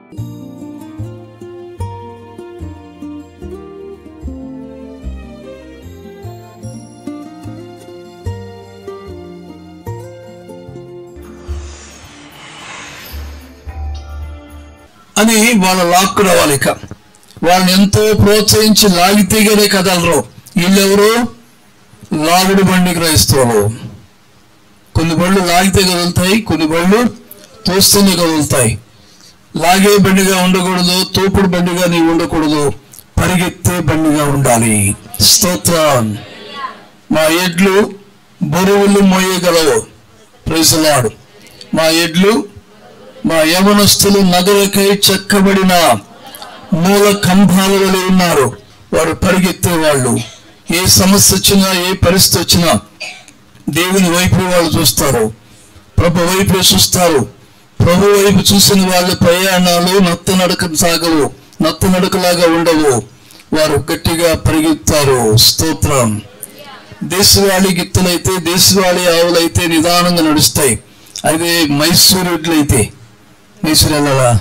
అని వాళ్ళ లాక్కు రావాలి ఇక వాళ్ళని ఎంతో ప్రోత్సహించి లాగితేగానే కదలరు వీళ్ళెవరు లాగుడు బండి క్రైస్తవులు కొన్ని బళ్ళు లాగితే కదులుతాయి కొన్ని బళ్ళు తోస్తూనే కదులుతాయి లాగే బండిగా ఉండకూడదు తోపుడు బండిగా నీవు ఉండకూడదు పరిగెత్తే బండిగా ఉండాలి స్తోత్రం మా ఎడ్లు బరువులు మోయగలవు ప్రైసలాడు మా ఎడ్లు మా యవనస్తులు నగలకై చెక్కబడిన మూల కంభాల వలె ఉన్నారు వారు పరిగెత్తే వాళ్ళు ఏ సమస్య వచ్చినా ఏ పరిస్థితి వచ్చినా దేవుని వైపు వాళ్ళు చూస్తారు ప్రభు వైపు చూస్తారు ప్రభు వైపు చూసిన వాళ్ళ ప్రయాణాలు నత్త నడక సాగవు నత్త నడకలాగా ఉండవు వారు గట్టిగా పరిగెత్తారు స్తోత్రం దేశవాళీ గిత్తలైతే దేశవాళీ ఆవులైతే నిదానంగా నడుస్తాయి అదే మైసూరు ఎడ్లయితే మైసూరు వెళ్ళాలా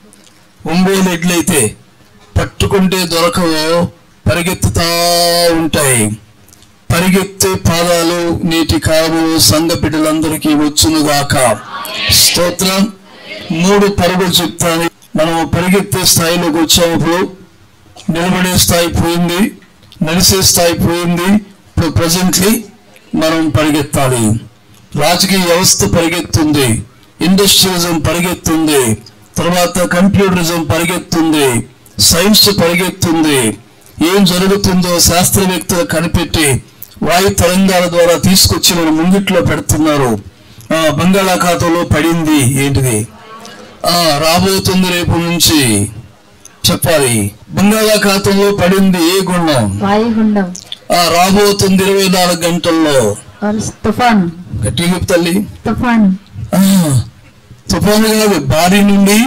ఒంగోలు ఎడ్లయితే పట్టుకుంటే దొరకవో పరిగెత్తుతా ఉంటాయి పరిగెత్తే పాదాలు నీటి కావు సంఘ బిడ్డలందరికీ వచ్చునుగాక స్తోత్రం మూడు పరుగులు చెప్తాను మనం పరిగెత్తే స్థాయిలోకి వచ్చేటప్పుడు నిలబడే స్థాయి పోయింది నడిసే స్థాయి పోయింది ఇప్పుడు ప్రజెంట్లీ మనం పరిగెత్తాలి రాజకీయ వ్యవస్థ పరిగెత్తుంది ఇండస్ట్రియలిజం పరిగెత్తుంది తర్వాత కంప్యూటరిజం పరిగెత్తుంది సైన్స్ పరిగెత్తుంది ఏం జరుగుతుందో శాస్త్రవేత్తలు కనిపెట్టి వాయు తరంగాల ద్వారా తీసుకొచ్చి మన ముంగిట్లో పెడుతున్నారు ఆ, బంగాళాఖాతంలో పడింది ఏంటిది ఆ రాబోతుంది రేపు నుంచి చెప్పాలి బంగాళాఖాతంలో పడింది ఏ గుండం వాయుగుండం ఆ రాబోతుంది ఇరవై నాలుగు గంటల్లో తుఫాను గట్టిగా చెప్పు తల్లి తుఫాను ఆ, తుఫాను కాదు భారీ నుండి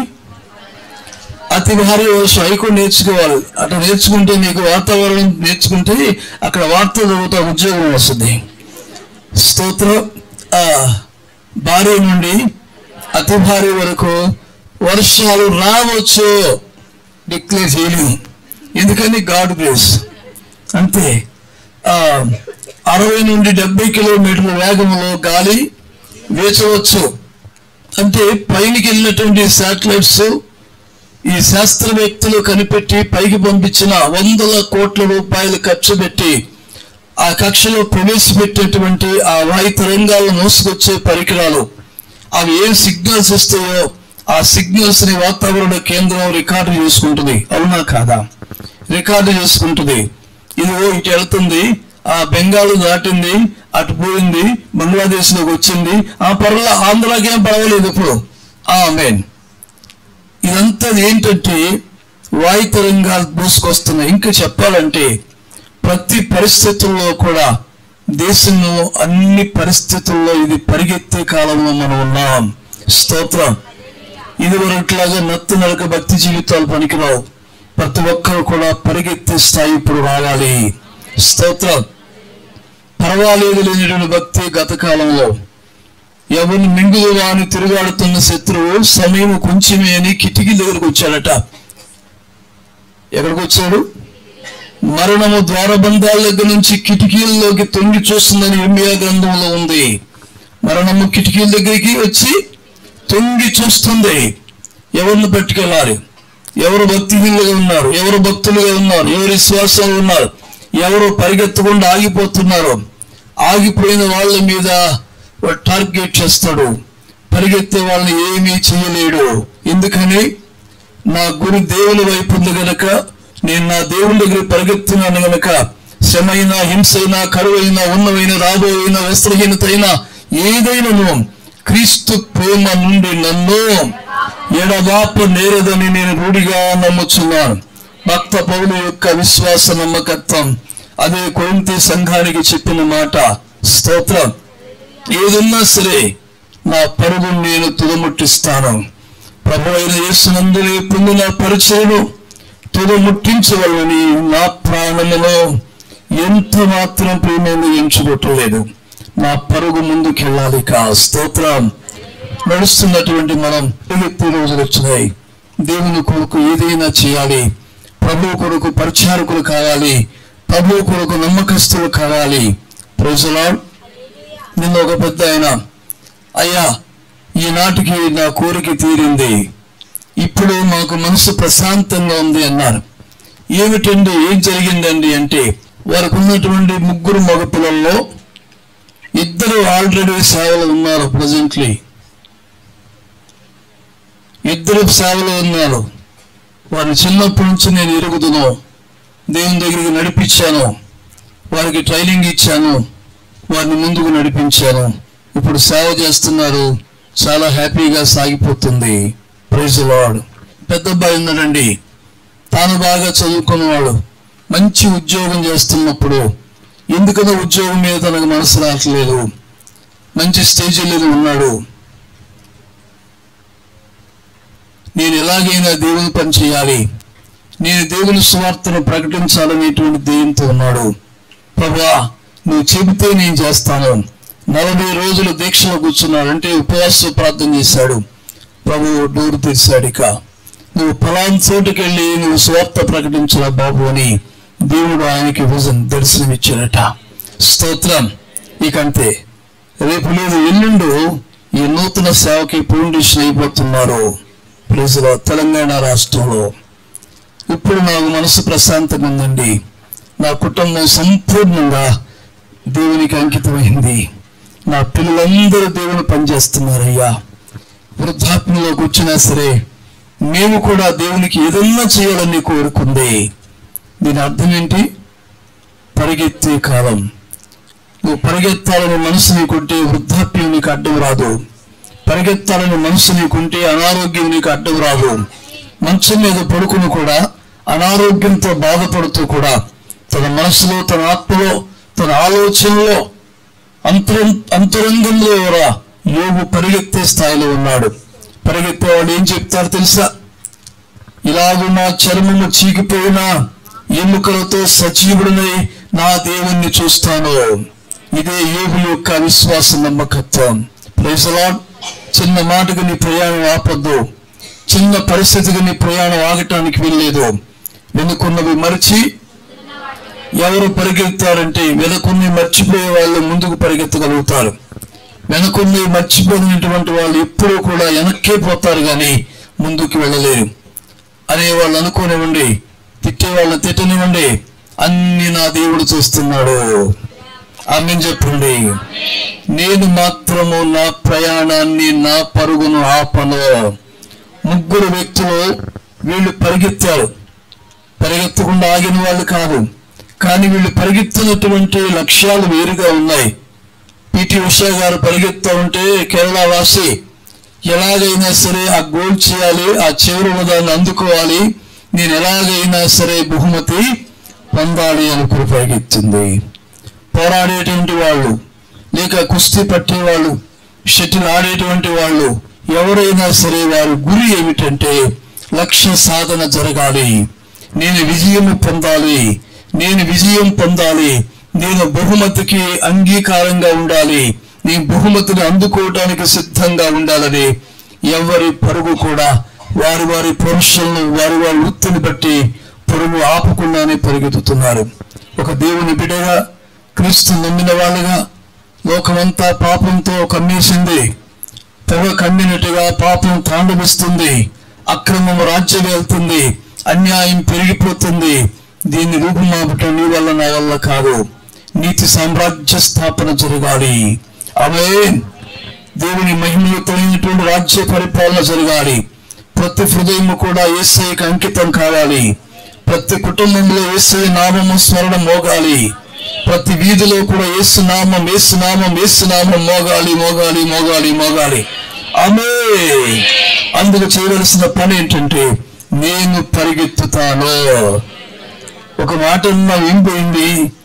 అతి భారీ వర్షం అవి కూడా నేర్చుకోవాలి అట్లా నేర్చుకుంటే నీకు వాతావరణం నేర్చుకుంటే అక్కడ వార్త చదువుతా ఉద్యోగం వస్తుంది స్తోత్రం ఆ భారీ నుండి అతి భారీ వరకు వర్షాలు రావచ్చు డిక్లేర్ చేయలేము ఎందుకని గాడ్ గ్రేస్ అంతే ఆ అరవై నుండి డెబ్బై కిలోమీటర్ల వేగంలో గాలి వీచవచ్చు అంటే పైకి వెళ్ళినటువంటి శాటిలైట్స్ ఈ శాస్త్రవేత్తలు కనిపెట్టి పైకి పంపించిన వందల కోట్ల రూపాయలు ఖర్చు పెట్టి ఆ కక్షలో ప్రవేశపెట్టేటువంటి ఆ వాయు తరంగాలను మోసుకొచ్చే పరికరాలు అవి ఏం సిగ్నల్స్ ఇస్తాయో ఆ సిగ్నల్స్ ని వాతావరణ కేంద్రం రికార్డు చేసుకుంటుంది అవునా కాదా రికార్డు చేసుకుంటుంది ఇదిగో ఇటు వెళ్తుంది ఆ బెంగాల్ దాటింది అటు పోయింది బంగ్లాదేశ్ లోకి వచ్చింది ఆ పర్ల ఆంధ్రాకి ఏం పర్వాలేదు ఇప్పుడు ఆ మెయిన్ ఇదంతా ఏంటంటే వాయు తరంగాలు దూసుకొస్తున్నాయి ఇంకా చెప్పాలంటే ప్రతి పరిస్థితుల్లో కూడా దేశంలో అన్ని పరిస్థితుల్లో ఇది పరిగెత్తే కాలంలో మనం ఉన్నాం స్తోత్రం ఇది వరకులాగా నత్తు నడక భక్తి జీవితాలు పనికిరావు ప్రతి ఒక్కరు కూడా పరిగెత్తే స్థాయి ఇప్పుడు రావాలి స్తోత్రం పర్వాలేదు లేనిటువంటి భక్తి గత కాలంలో ఎవరిని మింగుదువా అని తిరుగాడుతున్న శత్రువు సమయం కొంచెమే అని కిటికీ దగ్గరకు వచ్చాడట ఎక్కడికి వచ్చాడు మరణము ద్వారబంధాల దగ్గర నుంచి కిటికీల్లోకి తొంగి చూస్తుందని ఇర్మియా గ్రంథంలో ఉంది మరణము కిటికీల దగ్గరికి వచ్చి తొంగి చూస్తుంది ఎవరిని పట్టుకెళ్ళాలి ఎవరు భక్తిహీనులుగా ఉన్నారు ఎవరు భక్తులుగా ఉన్నారు ఎవరు విశ్వాసాలు ఉన్నారు ఎవరు పరిగెత్తకుండా ఆగిపోతున్నారు ఆగిపోయిన వాళ్ళ మీద వాడు టార్గెట్ చేస్తాడు పరిగెత్తే వాళ్ళని ఏమీ చేయలేడు ఎందుకని నా గురి దేవుని వైపు ఉంది గనక నేను నా దేవుని దగ్గర పరిగెత్తున్నాను గనక శ్రమైనా హింసైనా కరువైనా ఉన్నవైన రాబోయిన వస్త్రహీనతైన ఏదైనాను క్రీస్తు ప్రేమ నుండి నన్ను ఎడబాప నేరదని నేను రూఢిగా నమ్ముచున్నాను భక్త పౌలు యొక్క విశ్వాస నమ్మకత్వం అదే కొరింతి సంఘానికి చెప్పిన మాట స్తోత్రం ఏదున్నా సరే నా పరుగు నేను తుదముట్టిస్తాను ప్రభు అయిన యేసునందునే పొందిన పరిచయను తుదముట్టించవలని నా ప్రాణములో ఎంత మాత్రం ప్రేమను ఎంచుకోవట్లేదు నా పరుగు ముందుకెళ్ళాలి కా స్తోత్రం నడుస్తున్నటువంటి మనం పరిగెత్తే రోజులు వచ్చినాయి దేవుని కొరకు ఏదైనా చేయాలి ప్రభు కొరకు పరిచారకులు కావాలి ప్రభు కొరకు నమ్మకస్తులు కావాలి ప్రజలా నిన్న ఒక పెద్ద ఆయన అయ్యా ఈనాటికి నా కోరిక తీరింది ఇప్పుడు మాకు మనసు ప్రశాంతంగా ఉంది అన్నారు ఏమిటండి ఏం జరిగిందండి అంటే వారికి ఉన్నటువంటి ముగ్గురు మగపిల్లల్లో ఇద్దరు ఆల్రెడీ సేవలు ఉన్నారు ప్రజెంట్లీ ఇద్దరు సేవలు ఉన్నారు వారిని చిన్నప్పటి నుంచి నేను ఎరుగుదును దేవుని దగ్గరికి నడిపించాను వారికి ట్రైనింగ్ ఇచ్చాను వారిని ముందుకు నడిపించాను ఇప్పుడు సేవ చేస్తున్నారు చాలా హ్యాపీగా సాగిపోతుంది ప్రైజ్ లాడ్ పెద్ద అబ్బాయి ఉన్నాడండి తాను బాగా చదువుకున్నవాడు మంచి ఉద్యోగం చేస్తున్నప్పుడు ఎందుకనో ఉద్యోగం మీద తనకు మనసు రావట్లేదు మంచి స్టేజీలో ఉన్నాడు నేను ఎలాగైనా దేవుని పని చేయాలి నేను దేవుని సువార్తను ప్రకటించాలనేటువంటి దేవునితో ఉన్నాడు ప్రభా నువ్వు చెబితే నేను చేస్తాను నలభై రోజులు దీక్షలో కూర్చున్నాడు అంటే ఉపవాస ప్రార్థన చేశాడు ప్రభు డోరు తెరిచాడు ఇక నువ్వు ఫలాన్ చోటుకి వెళ్ళి నువ్వు సువార్త ప్రకటించాల బాబు అని దేవుడు ఆయనకి విజన్ దర్శనమిచ్చాడట స్తోత్రం ఇకంతే రేపు లేదు ఎల్లుండు ఈ నూతన సేవకి ఫౌండేషన్ అయిపోతున్నారు ప్రజలు తెలంగాణ రాష్ట్రంలో ఇప్పుడు నాకు మనసు ప్రశాంతంగా ఉందండి నా కుటుంబం సంపూర్ణంగా దేవునికి అంకితమైంది నా పిల్లలందరూ దేవుని పనిచేస్తున్నారయ్యా వృద్ధాప్యంలోకి వచ్చినా సరే మేము కూడా దేవునికి ఏదన్నా చేయాలని కోరుకుంది దీని అర్థం ఏంటి పరిగెత్తే కాలం నువ్వు పరిగెత్తాలని మనసు నీకుంటే వృద్ధాప్యం నీకు అడ్డం రాదు పరిగెత్తాలని మనసు నీకుంటే అనారోగ్యం నీకు అడ్డం రాదు మంచం మీద పడుకుని కూడా అనారోగ్యంతో బాధపడుతూ కూడా తన మనసులో తన ఆత్మలో తన ఆలోచనలో అంతరం అంతరంగంలో కూడా యోగు పరిగెత్తే స్థాయిలో ఉన్నాడు పరిగెత్తేవాడు ఏం చెప్తారు తెలుసా ఇలాగు నా చర్మము చీకిపోయినా ఎముకలతో సజీవుడినై నా దేవుణ్ణి చూస్తాను ఇదే యోగు యొక్క విశ్వాస నమ్మకత్వం ప్రైజలా చిన్న మాటకు నీ ప్రయాణం ఆపద్దు చిన్న పరిస్థితికి నీ ప్రయాణం ఆగటానికి వెళ్ళలేదు వెనుకున్నవి మరిచి ఎవరు పరిగెత్తారంటే వెనుకున్ని మర్చిపోయే వాళ్ళు ముందుకు పరిగెత్తగలుగుతారు వెనుకున్ని మర్చిపోయినటువంటి వాళ్ళు ఎప్పుడూ కూడా వెనక్కే పోతారు కానీ ముందుకు వెళ్ళలేరు అనే వాళ్ళు అనుకోనివ్వండి తిట్టే వాళ్ళని తిట్టనివ్వండి అన్ని నా దేవుడు చూస్తున్నాడు ఆమె చెప్పండి నేను మాత్రము నా ప్రయాణాన్ని నా పరుగును ఆపను ముగ్గురు వ్యక్తులు వీళ్ళు పరిగెత్తారు పరిగెత్తకుండా ఆగిన వాళ్ళు కాదు కానీ వీళ్ళు పరిగెత్తినటువంటి లక్ష్యాలు వేరుగా ఉన్నాయి పిటి ఉషా గారు పరిగెత్తా ఉంటే కేరళ వాసి ఎలాగైనా సరే ఆ గోల్ చేయాలి ఆ చివరి దాన్ని అందుకోవాలి నేను ఎలాగైనా సరే బహుమతి పొందాలి అనుకుని పరిగెత్తింది పోరాడేటువంటి వాళ్ళు లేక కుస్తీ పట్టేవాళ్ళు షటిల్ ఆడేటువంటి వాళ్ళు ఎవరైనా సరే వారి గురి ఏమిటంటే లక్ష్య సాధన జరగాలి నేను విజయము పొందాలి నేను విజయం పొందాలి నేను బహుమతికి అంగీకారంగా ఉండాలి నేను బహుమతిని అందుకోవటానికి సిద్ధంగా ఉండాలని ఎవరి పరుగు కూడా వారి వారి పురుషులను వారి వారి వృత్తిని బట్టి పరుగు ఆపకుండానే పరిగెత్తుతున్నారు ఒక దేవుని బిడగా క్రీస్తు నమ్మిన వాళ్ళుగా లోకమంతా పాపంతో కమ్మేసింది పొగ కమ్మినట్టుగా పాపం తాండవిస్తుంది అక్రమం రాజ్యం వెళ్తుంది అన్యాయం పెరిగిపోతుంది దీన్ని రూపుమాపటం నీ వల్ల నా వల్ల కాదు నీతి సామ్రాజ్య స్థాపన జరగాలి ఆమె దేవుని మహిమయుతమైనటువంటి రాజ్య పరిపాలన జరగాలి ప్రతి హృదయము కూడా ఏసైకి అంకితం కావాలి ప్రతి కుటుంబంలో ఏసై నామము స్మరణ మోగాలి ప్రతి వీధిలో కూడా ఏసు నామం ఏసు నామం ఏసు నామం మోగాలి మోగాలి మోగాలి మోగాలి ఆమె అందుకు చేయవలసిన పని ఏంటంటే నేను పరిగెత్తుతాను ఒక మాట ఉన్నావు ఏం పోయింది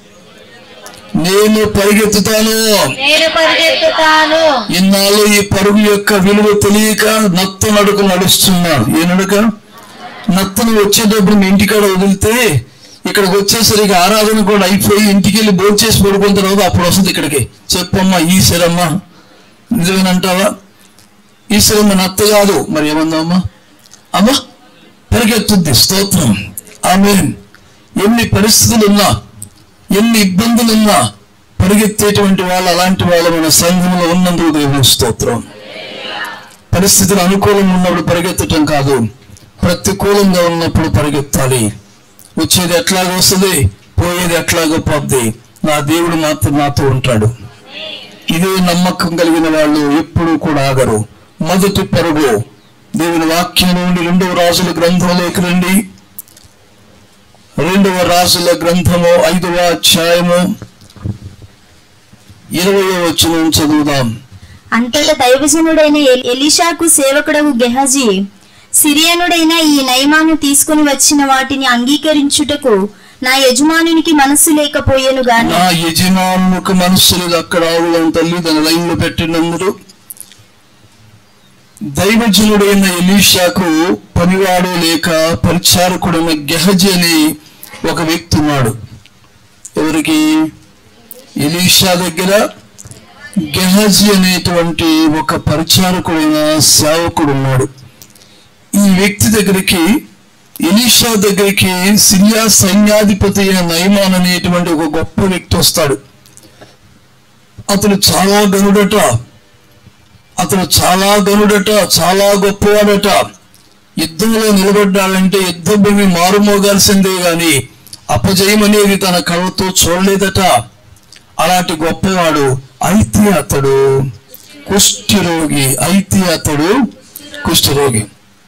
నేను పరిగెత్తుతాను నేను పరిగెత్తుతాను ఇన్నాళ్ళు ఈ పరుగు యొక్క విలువ తెలియక నత్త నడుక నడుస్తున్నాను ఏ నడుక నత్తను వచ్చేటప్పుడు మీ ఇంటికాడ వదిలితే ఇక్కడికి వచ్చేసరికి ఆరాధన కూడా అయిపోయి ఇంటికి వెళ్ళి భోజనం చేసి పడుకున్న తర్వాత అప్పుడు వస్తుంది ఇక్కడికి చెప్పమ్మా ఈ శరమ్మ నిజమేనంటావా ఈ శరమ్మ నత్త కాదు మరి ఏమందామా అమ్మా పరిగెత్తుద్ది స్తోత్రం ఆమె ఎన్ని పరిస్థితులున్నా ఎన్ని ఇబ్బందులున్నా పరిగెత్తేటువంటి వాళ్ళు అలాంటి వాళ్ళు మన సంఘంలో ఉన్నందుకు దేవుని స్తోత్రం పరిస్థితులు అనుకూలంగా ఉన్నప్పుడు పరిగెత్తటం కాదు ప్రతికూలంగా ఉన్నప్పుడు పరిగెత్తాలి వచ్చేది ఎట్లాగో వస్తుంది పోయేది ఎట్లాగో పోద్ది నా దేవుడు మాత్రం నాతో ఉంటాడు ఇదే నమ్మకం కలిగిన వాళ్ళు ఎప్పుడూ కూడా ఆగరు మొదటి పరుగు దేవుని వాక్యం నుండి రెండవ రాజుల గ్రంథంలోకి రండి రెండవ రాజుల గ్రంథము ఐదవ అధ్యాయము ఇరవయో వచనం చదువుదాం అంతట దైవజనుడైన ఎలి- ఎలీషాకు సేవకుడవు గెహజీ సిరియనుడైన ఈ నయమాను తీసుకుని వచ్చిన వాటిని అంగీకరించుటకు నా యజమానునికి మనస్సు లేకపోయేను గాని నా యజమానులకు మనస్సు లేదు అక్కడ ఆవులను తల్లి దాని లైన్లో పెట్టినందుకు దైవజనుడైన ఎలీషాకు పనివాడు లేక పరిచారకుడైన గెహజీ అని ఒక వ్యక్తి ఉన్నాడు ఎవరికి ఎలీషా దగ్గర గెహజీ అనేటువంటి ఒక పరిచారకుడైన సేవకుడు ఉన్నాడు ఈ వ్యక్తి దగ్గరికి ఎలీషా దగ్గరికి సిరియా సైన్యాధిపతి అయిన నయమాన్ అనేటువంటి ఒక గొప్ప వ్యక్తి వస్తాడు అతను చాలా గనుడట అతను చాలా గనుడట చాలా గొప్పవాడట యుద్ధంలో నిలబడ్డాడంటే యుద్ధ భూమి మారుమోగాల్సిందే గాని అపజయం అనేది తన కళ్ళతో చూడలేదట అలాంటి గొప్పవాడు అయితే అతడు కుష్ఠరోగి అయితే అతడు కుష్ఠరోగి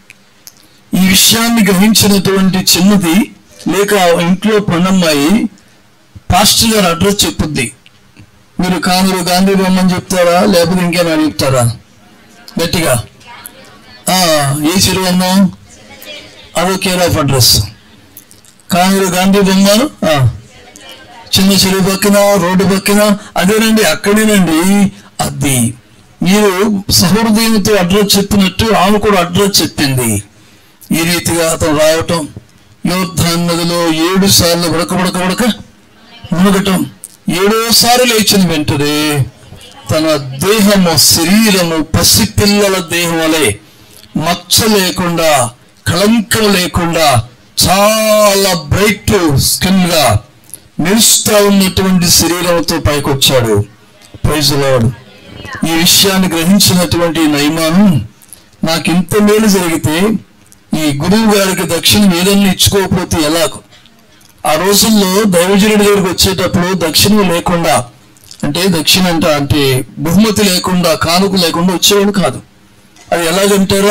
ఈ విషయాన్ని గ్రహించినటువంటి చిన్నది లేక ఇంట్లో పనమ్మాయి పాస్టర్ గారు అడ్రస్ చెప్పుద్ది మీరు కానూరు గాంధీ బొమ్మని చెప్తారా లేకపోతే ఇంకేమైనా చెప్తారా గట్టిగా ఆ, ఏ చెరువు అన్నాం అదో care of address Kanuru Gandhi బొమ్మ ఆ, చిన్న చెరువు పక్కన రోడ్డు పక్కన అదేనండి అక్కడేనండి అది మీరు సహృదయంతో అడ్రస్ చెప్పినట్టు ఆమె కూడా అడ్రస్ చెప్పింది ఈ రీతిగా అతను రావటం యోర్ధాన్ నదిలో ఏడు సార్లు ఉడక ఉడక ఉడక మునగటం ఏడోసారి లేచిన వెంటనే తన దేహము శరీరము పసిపిల్లల దేహం వలె మచ్చ లేకుండా కళంకం లేకుండా చాలా బ్రైట్ స్కిన్ గా మెరుస్తా ఉన్నటువంటి శరీరంతో పైకొచ్చాడు ప్రైజ్ లార్డ్ ఈ విషయాన్ని గ్రహించినటువంటి నయమాను నాకు ఇంత మేలు జరిగితే ఈ గురువు గారికి దక్షిణం ఏదన్నా ఇచ్చుకోకపోతే ఎలాగో ఆ రోజుల్లో దైవజనుడి దగ్గరికి వచ్చేటప్పుడు దక్షిణం లేకుండా అంటే దక్షిణ అంట అంటే బహుమతి లేకుండా కానుక లేకుండా వచ్చేవాడు కాదు అది ఎలాగంటారా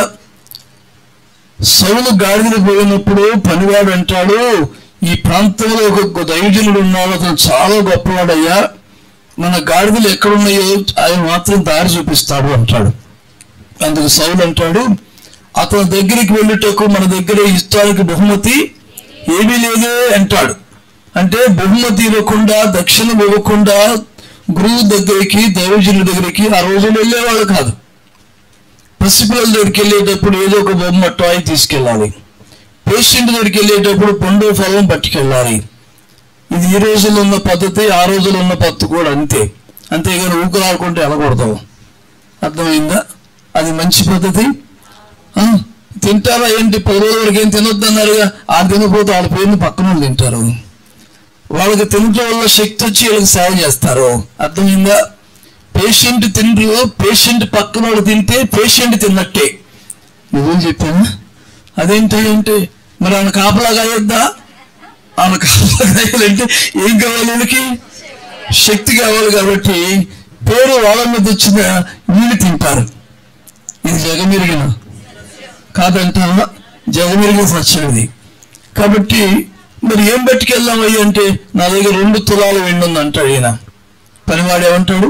సౌలు గాడిదలు పోయినప్పుడు పనివాడు అంటాడు ఈ ప్రాంతంలో ఒక దైవజనుడు ఉన్నాడు అతను చాలా గొప్పవాడయ్యా మన గాడిదలు ఎక్కడున్నాయో ఆయన మాత్రం దారి చూపిస్తాడు అంటాడు అందుకు సౌలు అంటాడు అతని దగ్గరికి వెళ్ళుటకు మన దగ్గర ఇష్టానికి బహుమతి ఏమీ లేదే అంటాడు అంటే బహుమతి ఇవ్వకుండా దక్షిణం ఇవ్వకుండా గురువు దగ్గరికి దైవజనుడి దగ్గరికి ఆ రోజులు వెళ్ళేవాళ్ళు కాదు పసిపిల్లల దగ్గరికి వెళ్ళేటప్పుడు ఏదో ఒక బొమ్మ టాయ్ తీసుకెళ్ళాలి పేషెంట్ దగ్గరికి వెళ్ళేటప్పుడు పండు ఫలం పట్టుకెళ్ళాలి ఇది ఈ రోజుల్లో ఉన్న పద్ధతి ఆ రోజుల్లో ఉన్న పద్ధతి కూడా అంతే అంతేగాని ఊకలాడుకుంటే వెళ్ళకూడదు అర్థమైందా అది మంచి పద్ధతి ఆ, తింటారా ఏంటి పది రోజుల వరకు ఏం తినొద్దు అన్నారుగా ఆ తినకపోతే వాళ్ళ పేరుని పక్కన వాళ్ళు తింటారు వాళ్ళకి తినటం వల్ల శక్తి వచ్చి వీళ్ళకి సేవ చేస్తారు అర్థమైందా పేషెంట్ తిండ్రు పేషెంట్ పక్కన వాళ్ళు తింటే పేషెంట్ తిన్నట్టే నువ్వు చెప్పాను అదేంటి అంటే మరి ఆమె కాపలా కాయొద్దా ఆమె కాపలా కాయాలంటే ఏం కావాలి వీళ్ళకి శక్తి కావాలి కాబట్టి పేరు వాళ్ళ మీద వచ్చిన వీళ్ళు తింటారు ఇది జగమిరిగిన కాదంటావా జగమిరిగిన సత్యం ఇది కాబట్టి మరి ఏం పట్టుకెళ్దామయ్య అంటే నా దగ్గర రెండు తులాలు వెండి ఉంది అంటాడు ఈయన పనివాడు ఏమంటాడు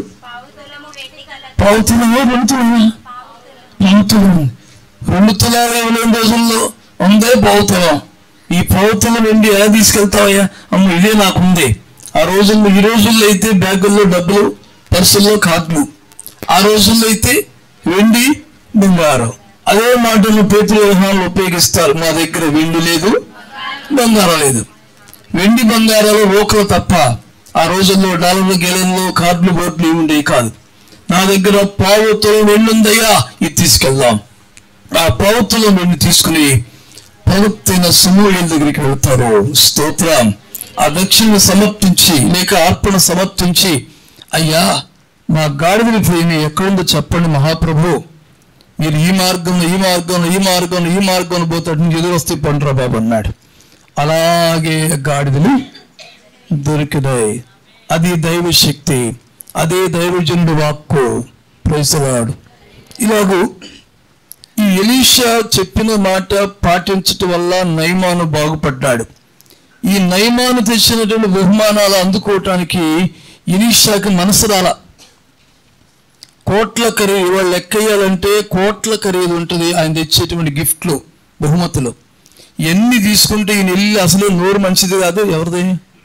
పావు తులమో రెండు తులమా పావు తులం రెండు తులాలు ఇవ్వలేని రోజుల్లో ఉందే పావు తులం ఈ పావు తులం వెండి ఎలా తీసుకెళ్తావయ్యా అమ్మ ఇదే నాకుంది ఆ రోజుల్లో ఈ రోజుల్లో అయితే బ్యాగుల్లో డబ్బులు పర్సుల్లో కార్డులు ఆ రోజుల్లో అయితే వెండి బంగారం అదే మాటను పేతుల వ్యవహారంలో ఉపయోగిస్తారు మా దగ్గర వెండి లేదు బంగారం లేదు వెండి బంగారాలు రోకలు తప్ప ఆ రోజుల్లో డాలర్లు గెలన్లు కార్డులు బోట్లు ఏమి ఉండేవి కాదు నా దగ్గర పావుతులం వెండి ఉందయ్యా ఇది తీసుకెళ్దాం ఆ పావుతులం వెండి తీసుకుని ప్రవక్తైన సమూహల దగ్గరికి వెళ్తారు స్తోత్రం ఆ దక్షిణ సమర్పించి లేక అర్పణ సమర్పించి అయ్యా మా గాడిదలు పోయినాయి ఎక్కడుందో చెప్పండి మహాప్రభు మీరు ఈ మార్గంలో ఈ మార్గంలో ఈ మార్గంలో ఈ మార్గంలో పోతాడు నీకు ఎదురు వస్తే పండురా బాబు అన్నాడు అలాగే గాడిదలు దొరికినాయి అది దైవ శక్తి అదే దైవజనుడు వాక్కు ప్రైసలాడు ఇలాగూ ఈ ఎలీషా చెప్పిన మాట పాటించటం వల్ల నయమాను బాగుపడ్డాడు ఈ నయమాను తెచ్చినటువంటి బహుమానాలు అందుకోవటానికి ఎలీషాకి మనసు రాల కోట్ల ఖరీదు వాళ్ళు లెక్కయ్యాలంటే కోట్ల ఖరీదు ఉంటుంది ఆయన తెచ్చేటువంటి గిఫ్ట్లు బహుమతులు ఎన్ని తీసుకుంటే ఈయన వెళ్ళి అసలు నోరు మంచిది కాదు ఎవరిది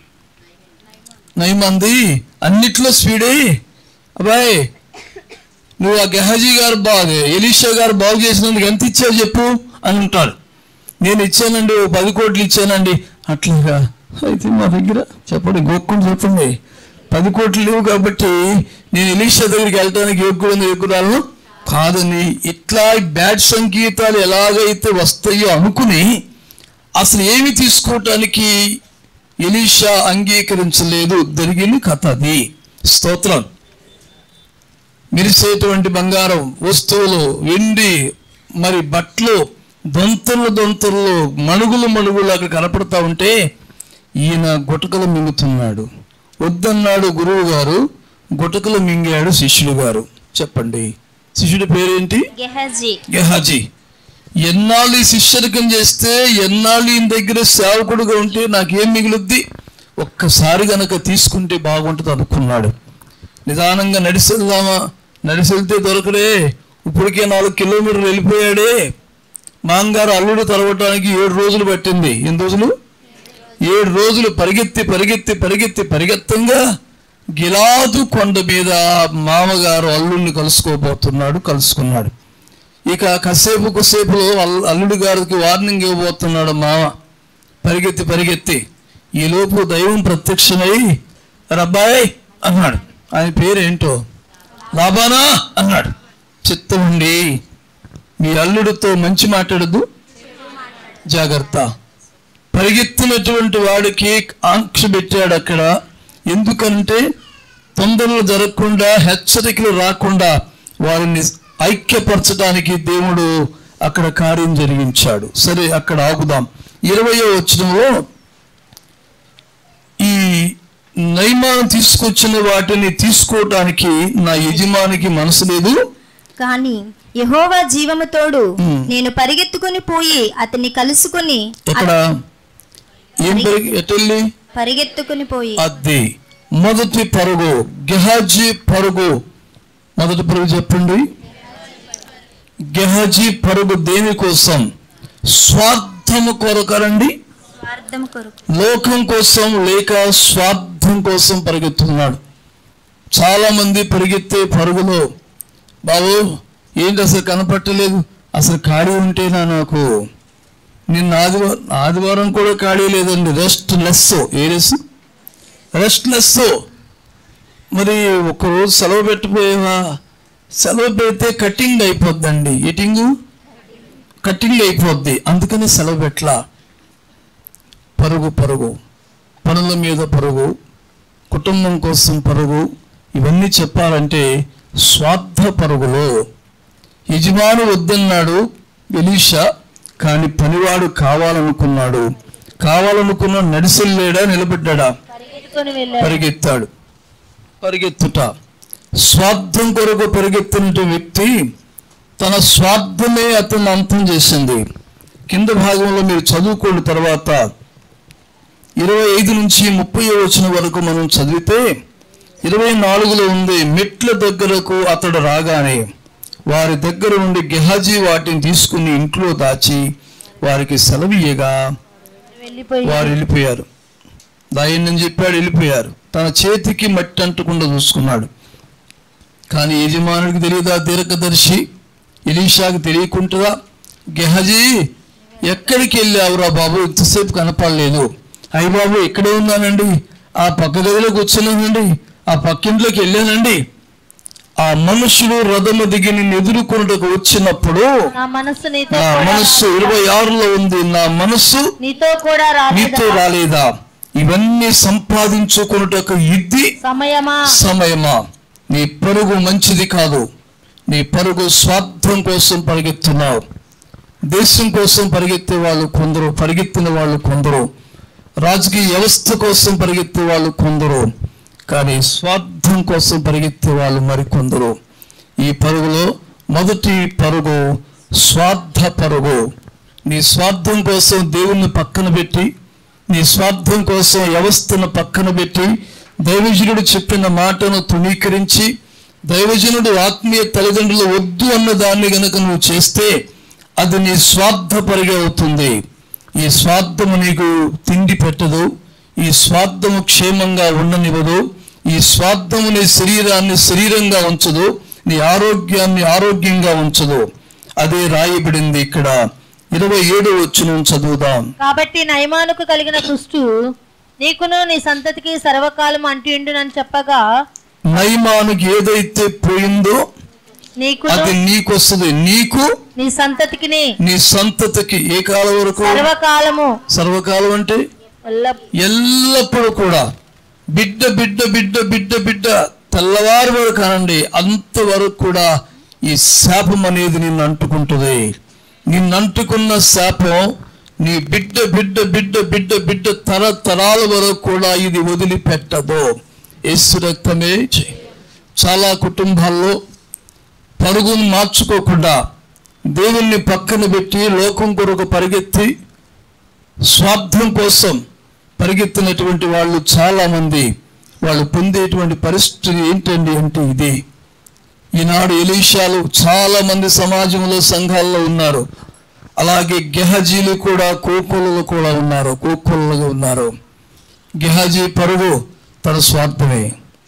నయమంది అన్నిట్లో స్పీడే అబ్బాయి నువ్వు ఆ గెహజీ గారు బాగు ఎలీషా గారు బాగు చేసినందుకు ఎంత ఇచ్చావు చెప్పు అని ఉంటాడు నేను ఇచ్చానండి ఓ పది కోట్లు ఇచ్చానండి అట్లాగా అయితే మా దగ్గర చెప్పండి గోక్కుని చెప్పండి పది కోట్లు లేవు కాబట్టి నేను ఎలీషా దగ్గరికి వెళ్ళడానికి యోగ్యుడు యోగ్యురాలను కాదని ఇట్లా బ్యాడ్ సంగీతాలు ఎలాగైతే వస్తాయో అనుకుని అసలు ఏమి తీసుకోవటానికి ఎలీషా అంగీకరించలేదు జరిగిన కథ అది స్తోత్రం మెరిసేటువంటి బంగారం వస్తువులు వెండి మరి బట్టలు దొంతలు దొంతలు మణుగులు మణుగులు అక్కడ కనపడతా ఉంటే ఈయన గుటకలు మింగుతున్నాడు వద్దన్నాడు గురువు గారు గుటకలు మింగాడు శిష్యుడు గారు చెప్పండి శిష్యుడి పేరేంటి గెహజీ గెహాజీ ఎన్నాళ్ళు ఈ శిష్యరికం చేస్తే ఎన్నాళ్ళు ఈయన దగ్గర సేవకుడుగా ఉంటే నాకేం మిగులుద్ది ఒక్కసారి గనక తీసుకుంటే బాగుంటుంది అనుకున్నాడు నిదానంగా నడిచి వెళ్దామా నడిచి వెళ్తే దొరకడే ఇప్పటికే నాలుగు కిలోమీటర్లు వెళ్ళిపోయాడే మాంగారు అల్లుడు తరవటానికి ఏడు రోజులు పట్టింది ఎన్ని రోజులు ఏడు రోజులు పరిగెత్తి పరిగెత్తి పరిగెత్తి పరిగెత్తంగా గిలాదు కొండ మీద మామగారు అల్లుడిని కలుసుకోబోతున్నాడు కలుసుకున్నాడు ఇక కాసేపు కొసేపులో అల్- అల్లుడి గారికి వార్నింగ్ ఇవ్వబోతున్నాడు మామ పరిగెత్తి పరిగెత్తి ఈ లోపు దైవం ప్రత్యక్షమై రబ్బాయ్ అన్నాడు ఆయన పేరేంటో లాబానా అన్నాడు చిత్తం ఉండి మీ అల్లుడితో మంచి మాట్లాడద్దు జాగ్రత్త పరిగెత్తినటువంటి వాడికి ఆంక్ష పెట్టాడు అక్కడ ఎందుకంటే తొందరలు జరగకుండా హెచ్చరికలు రాకుండా వారిని ఐక్యపరచడానికి దేవుడు అక్కడ కార్యం జరిగించాడు సరే అక్కడ ఆగుదాం ఇరవయో వచనంలో ఈ నయమానం తీసుకొచ్చిన వాటిని తీసుకోవటానికి నా యజమానికి మనసు లేదు కానీ యహోవా జీవము తోడు ఉమ్. నేను పరిగెత్తుకుని పోయి అతన్ని కలుసుకుని ఎక్కడ ఏం పెరిగి ఎటెళ్ళి పరిగెత్తుకుని పోయి అది మొదటి పరుగు గెహాజీ పరుగు మొదటి పరుగు చెప్పండి గెహాజీ పరుగు దేని కోసం స్వార్థము కొరకరండి స్వార్థం కొరకు లోకం కోసం లేక స్వార్థం కోసం పరిగెత్తుతున్నాడు చాలా మంది పరిగెత్తే పరుగులో బాబు ఏంటి అసలు కనపట్టలేదు అసలు ఖాళీ ఉంటేనా నాకు నిన్న ఆదివారం ఆదివారం కూడా ఖాళీ లేదండి రెస్ట్ లెస్ ఏ రెస్ రెస్ట్ లెస్ మరి ఒకరోజు సెలవు పెట్టిపోయేవా సెలవు పెడితే కటింగ్ అయిపోద్దండి ఎటింగు కటింగ్ అయిపోద్ది అందుకని సెలవు పెట్టలా పరుగు పరుగు పనుల మీద పరుగు కుటుంబం కోసం పరుగు ఇవన్నీ చెప్పాలంటే స్వార్థ పరుగులో యజమాను వద్దన్నాడు ఎలీషా కానీ పనివాడు కావాలనుకున్నాడు కావాలనుకున్న నడిసెళ్ళాడా నిలబడ్డా పరిగెత్తుకొని వెళ్ళాడు పరిగెత్తాడు పరిగెత్తుట స్వార్థం కొరకు పరిగెత్తిన వ్యక్తి తన స్వార్థమే అతన్ని అంతం చేసింది కింద భాగంలో మీరు చదువుకోండి తర్వాత ఇరవై ఐదు నుంచి ముప్పై వచ్చిన వరకు మనం చదివితే ఇరవై నాలుగులో ఉంది మెట్ల దగ్గరకు అతడు రాగానే వారి దగ్గర నుండి గెహాజీ వాటిని తీసుకుని ఇంట్లో దాచి వారికి సెలవియ్యగా వెళ్ళిపోయి వారు వెళ్ళిపోయారు దాయని చెప్పాడు వెళ్ళిపోయారు తన చేతికి మట్టి అంటకుండా చూసుకున్నాడు కానీ యజమానుడికి తెలియదా దీర్ఘదర్శి ఎలీషాకి తెలియకుంటుందా గెహజీ ఎక్కడికి వెళ్ళావురా బాబు ఇంతసేపు కనపడలేదు అయ్య బాబు ఇక్కడే ఉన్నానండి ఆ పక్క గదిలో కూర్చున్నానండి ఆ పక్కింట్లోకి వెళ్ళానండి ఆ మనుషుడు రథము దిగి నిన్ను ఎదుర్కొనుటకు వచ్చినప్పుడు నా మనస్సు నీతో నా కూడా మనస్సు ఇరవై ఆరులో ఉంది నా మనస్సు నీతో కూడా నీతో రాలేదా రాలేదా ఇవన్నీ సంపాదించుకున్నటకు ఇది సమయమా సమయమా నీ పరుగు మంచిది కాదు నీ పరుగు స్వార్థం కోసం పరిగెత్తున్నావు దేశం కోసం పరిగెత్తే వాళ్ళు కొందరు పరిగెత్తిన వాళ్ళు కొందరు రాజకీయ వ్యవస్థ కోసం పరిగెత్తే వాళ్ళు కొందరు కానీ స్వార్థం కోసం పరిగెత్తే వాళ్ళు మరికొందరు ఈ పరుగులో మొదటి పరుగు స్వార్థ పరుగు నీ స్వార్థం కోసం దేవుణ్ణి పక్కన పెట్టి నీ స్వార్థం కోసం వ్యవస్థను పక్కన పెట్టి దైవజనుడు చెప్పిన మాటను తృణీకరించి దైవజనుడు ఆత్మీయ తల్లిదండ్రులు వద్దు అన్న దాన్ని గనక నువ్వు చేస్తే అది నీ స్వార్థ పరిగె అవుతుంది ఈ స్వార్థము నీకు తిండి పెట్టదు ఈ స్వార్థము క్షేమంగా ఉండనివ్వదు ఈ స్వార్థము నీ శరీరాన్ని శరీరంగా ఉంచదు నీ ఆరోగ్యాన్ని ఆరోగ్యంగా ఉంచదు అదే రాయబడింది ఇక్కడ ఇరవై ఏడు వచ్చిన చదువుదాం కాబట్టి నయమానుకు కలిగిన దుష్టు నీకును నీ సంతతికి సర్వకాలం అంటిండునని చెప్పగా నయమానికి ఏదైతే పోయిందో నీకును అది నీకు వస్తుంది నీకు నీ సంతతికిని నీ సంతతికి ఏ కాలం వరకు సర్వకాలము సర్వకాలం అంటే ఎల్ల- ఎల్లప్పుడూ కూడా బిడ్డ బిడ్డ బిడ్డ బిడ్డ బిడ్డ తెల్లవారి వరకు అనండి అంతవరకు కూడా ఈ శాపం అనేది నిన్ను అంటుకుంటుంది నిన్ను అంటుకున్న శాపం నీ బిడ్డ బిడ్డ బిడ్డ బిడ్డ బిడ్డ తరతరాల వరకు కూడా ఇది వదిలిపెట్టదు యేసు రక్తమే జయం. చాలా కుటుంబాల్లో పరుగును మార్చుకోకుండా దేవుణ్ణి పక్కన పెట్టి లోకం కొరకు పరిగెత్తి స్వార్థం కోసం పరిగెత్తినటువంటి వాళ్ళు చాలా మంది వాళ్ళు పొందేటువంటి పరిస్థితి ఏంటండి అంటే ఇది ఈనాడు ఎలీషాలు చాలా మంది సమాజంలో సంఘాల్లో ఉన్నారు అలాగే గెహజీలు కూడా కోకొలలో కూడా ఉన్నారు కోకొలలో ఉన్నారు గెహజీ పరుగు తన స్వార్థమే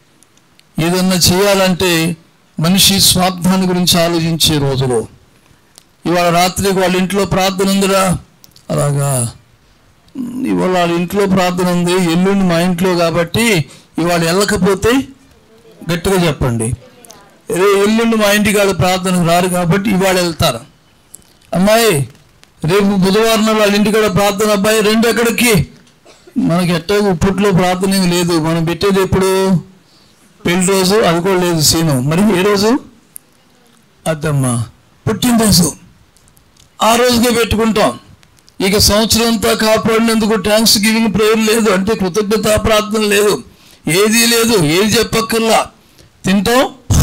ఏదన్నా చేయాలంటే మనిషి స్వార్థాన్ని గురించి ఆలోచించే రోజులు ఇవాళ రాత్రికి వాళ్ళ ఇంట్లో ప్రార్థన ఉందిరా అలాగా "ఉమ్, ఇవాళ వాళ్ళ ఇంట్లో ప్రార్థన ఉంది ఎల్లుండి మా ఇంట్లో కాబట్టి ఇవాళ వెళ్ళకపోతే గట్టిగా చెప్పండి "రే, ఎల్లుండి మా ఇంటికి వాళ్ళు ప్రార్థనకు రారు కాబట్టి ఇవాళ వెళ్తారు అమ్మాయి రేపు బుధవారం నాడు వాళ్ళ ఇంటికాడ ప్రార్థన అబ్బాయి రెండు ఎక్కడికి మనకి ఎట్టో ఇప్పట్లో ప్రార్థన ఏమీ లేదు మనం పెట్టేది ఎప్పుడు పెళ్లి రోజు అది కూడా లేదు సీను మరి ఏ రోజు అద్దమ్మా పుట్టినరోజు ఆ రోజుకే పెట్టుకుంటాం ఇక సంవత్సరం అంతా కాపాడినందుకు థ్యాంక్స్ గివింగ్ ప్రేయర్ లేదు అంటే కృతజ్ఞతా ప్రార్థన లేదు ఏదీ లేదు ఏది చెప్పక్కర్లా తింటాం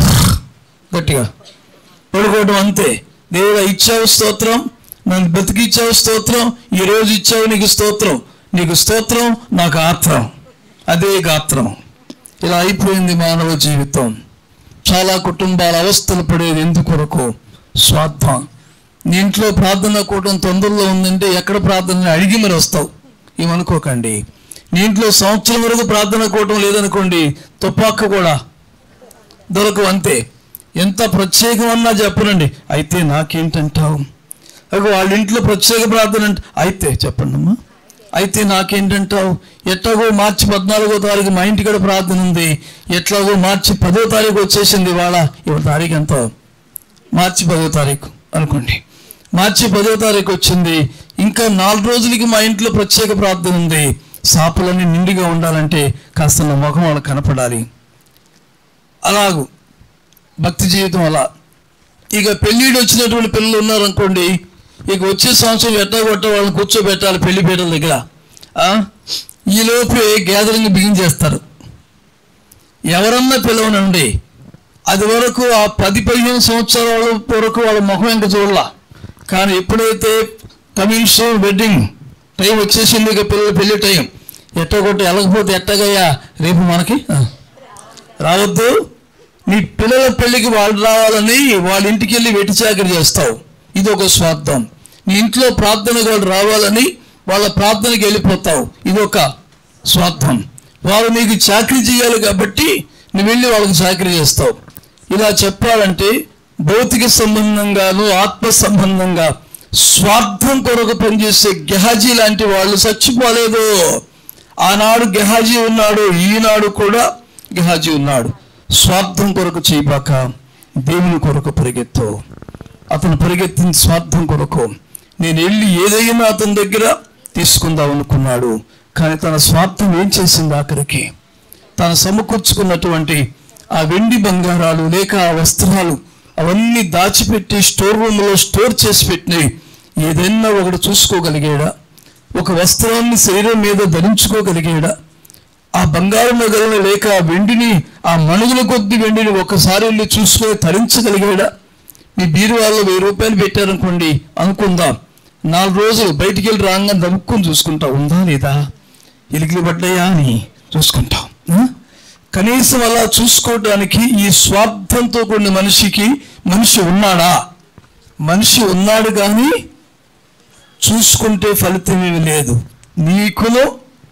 గట్టిగా పడుకోవడం అంతే దేవుడా ఇచ్చావు స్తోత్రం నన్ను బతికిచ్చావు స్తోత్రం ఈ రోజు ఇచ్చావు నీకు స్తోత్రం నీకు స్తోత్రం నాకు ఆత్రం అదే గాత్రం ఇలా అయిపోయింది మానవ జీవితం చాలా కుటుంబాల అవస్థలు పడేది ఎందుకొరకు స్వార్థం నీ ఇంట్లో ప్రార్థన కూటం తొందరలో ఉందంటే ఎక్కడ ప్రార్థన అడిగి మరి వస్తావు ఏమనుకోకండి నీ ఇంట్లో సంవత్సరం వరకు ప్రార్థన కూటం లేదనుకోండి తుపాకు కూడా దొరకవు అంతే ఎంత ప్రత్యేకమన్నా చెప్పనండి అయితే నాకేంటంటావు అగో వాళ్ళ ఇంట్లో ప్రత్యేక ప్రార్థన అంటే అయితే చెప్పండి అమ్మా అయితే నాకేంటంటావు ఎట్లాగో మార్చి పద్నాలుగో తారీఖు మా ఇంటికాడ ప్రార్థన ఉంది ఎట్లాగో మార్చి పదో తారీఖు వచ్చేసింది ఇవాళ ఇవాళ తారీఖు ఎంత మార్చి పదో తారీఖు అనుకోండి మార్చి పదో తారీఖు వచ్చింది ఇంకా నాలుగు రోజులకి మా ఇంట్లో ప్రత్యేక ప్రార్థన ఉంది సాపులన్నీ నిండుగా ఉండాలంటే కాస్త నా ముఖం వాళ్ళకి కనపడాలి అలాగూ భక్తి జీవితం అలా ఇక పెళ్ళిళ్ళు వచ్చినటువంటి పిల్లలు ఉన్నారనుకోండి ఇక వచ్చే సంవత్సరం ఎట్టా కొట్ట వాళ్ళని కూర్చోబెట్టాలి పెళ్లి పీటల దగ్గర ఆ? ఈ లోపే గ్యాదరింగ్ బిగిన్ చేస్తారు ఎవరన్నా పిలవనండి అది వరకు ఆ పది పదిహేను సంవత్సరాల వరకు వాళ్ళ ముఖం ఇంకా చూడాల కానీ ఎప్పుడైతే కమింగ్ సూన్ వెడ్డింగ్ టైం వచ్చేసింది ఇక పిల్లల పెళ్లి టైం ఎట్టా కొట్ట వెళ్ళకపోతే ఎట్టగయ్యా రేపు మనకి ఆ. రావద్దు నీ పిల్లల పెళ్లికి వాళ్ళు రావాలని వాళ్ళ ఇంటికి వెళ్ళి వెట్టి చాకరి చేస్తావు ఇది ఒక స్వార్థం నీ ఇంట్లో ప్రార్థనకు వాళ్ళు రావాలని వాళ్ళ ప్రార్థనకి వెళ్ళిపోతావు ఇది ఒక స్వార్థం వారు నీకు చాకరీ చేయాలి కాబట్టి నువ్వు వెళ్ళి వాళ్ళకి చాకరీ చేస్తావు ఇలా చెప్పాలంటే భౌతిక సంబంధంగాను ఆత్మ సంబంధంగా స్వార్థం కొరకు పనిచేసే గెహాజీ లాంటి వాళ్ళు చచ్చిపోలేదు ఆనాడు గెహాజీ ఉన్నాడు ఈనాడు కూడా గెహాజీ ఉన్నాడు స్వార్థం కొరకు చేయబాక దేవుని కొరకు పరిగెత్తు అతను పరిగెత్తిన స్వార్థం కొరకు నేను వెళ్ళి ఏదైనా అతని దగ్గర తీసుకుందాం అనుకున్నాడు కానీ తన స్వార్థం ఏం చేసింది ఆఖరికి తాను సమకూర్చుకున్నటువంటి ఆ వెండి బంగారాలు లేక ఆ వస్త్రాలు అవన్నీ దాచిపెట్టి స్టోర్ రూమ్లో స్టోర్ చేసి పెట్టినాయి ఏదైనా ఒకటి చూసుకోగలిగాడా ఒక వస్త్రాన్ని శరీరం మీద ధరించుకోగలిగాడా ఆ బంగారు నగలను లేక ఆ వెండిని ఆ మణుగుల కొద్ది వెండిని ఒకసారి వెళ్ళి చూసుకొని తరించగలిగాడా మీ బీరువాల్లో వెయ్యి రూపాయలు పెట్టారనుకోండి అనుకుందాం నాలుగు రోజులు బయటికి వెళ్ళి రాగానే దమ్ముకొని చూసుకుంటా ఉందా లేదా ఎలిగిలి పడ్డాయా అని చూసుకుంటాం ఆ? కనీసం అలా చూసుకోవడానికి ఈ స్వార్థంతో కూడిన మనిషికి మనిషి ఉన్నాడా మనిషి ఉన్నాడు కానీ చూసుకుంటే ఫలితం ఏమి లేదు నీకును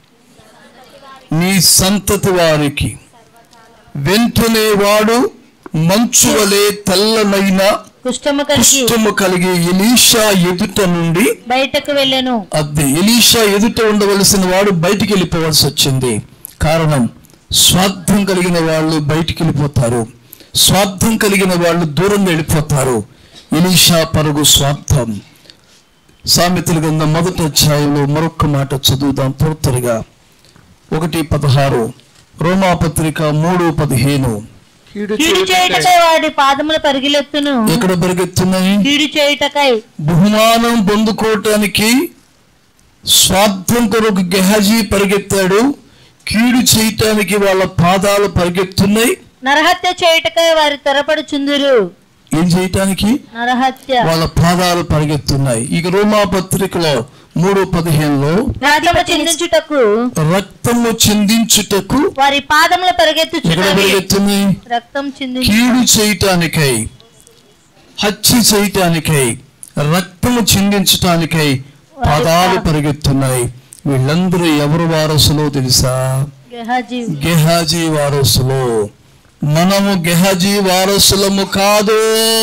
నీ సంతతి వారికి వెంటనే వాడు మంచు వలె తెల్లనైన కుష్టము కలిగి కుష్ఠము కలిగి ఎలీషా ఎదుట నుండి బయటకు వెళ్ళెను అది ఎలీషా ఎదుట ఉండవలసిన వాడు బయటికి వెళ్ళిపోవాల్సి వచ్చింది కారణం స్వార్థం కలిగిన వాళ్ళు బయటికి వెళ్ళిపోతారు స్వార్థం కలిగిన వాళ్ళు దూరం వెళ్ళిపోతారు ఎలీషా పరుగు స్వార్థం సామెతల కింద మొదటి అధ్యాయంలో మరొక మాట చదువుదాం త్వరగా ఒకటి పదహారు రోమాపత్రిక మూడు పదిహేను కీడు చేయుటకై వాడి పాదములు పరిగిలెత్తును ఎక్కడ పరిగెత్తున్నాయి కీడు చేయుటకై బహుమానం పొందుకోవటానికి స్వార్థం కొరకు గెహజీ పరిగెత్తాడు కీడు చేయటానికి వాళ్ళ పాదాలు పరిగెత్తున్నాయి నరహత్య చేయుటకై వారి త్వరపడుచుందురు ఏం చేయటానికి నరహత్య వాళ్ళ పాదాలు పరిగెత్తున్నాయి ఇక రోమా పత్రికలో మూడు పదిహేనులో రక్తము చిందించుటకు రక్తము చిందించుటకు వారి పాదములు ఎక్కడ పరిగెత్తుచున్నవి పరిగెత్తున్నాయి రక్తం చిందించు కీడు చేయటానికై హత్య చేయటానికై రక్తము చిందించటానికై పాదాలు పరిగెత్తున్నాయి వీళ్ళందరూ ఎవరు వారసులో తెలుసా గెహాజీ గెహాజీ వారసులు మనము గెహాజీ వారసులము కాదు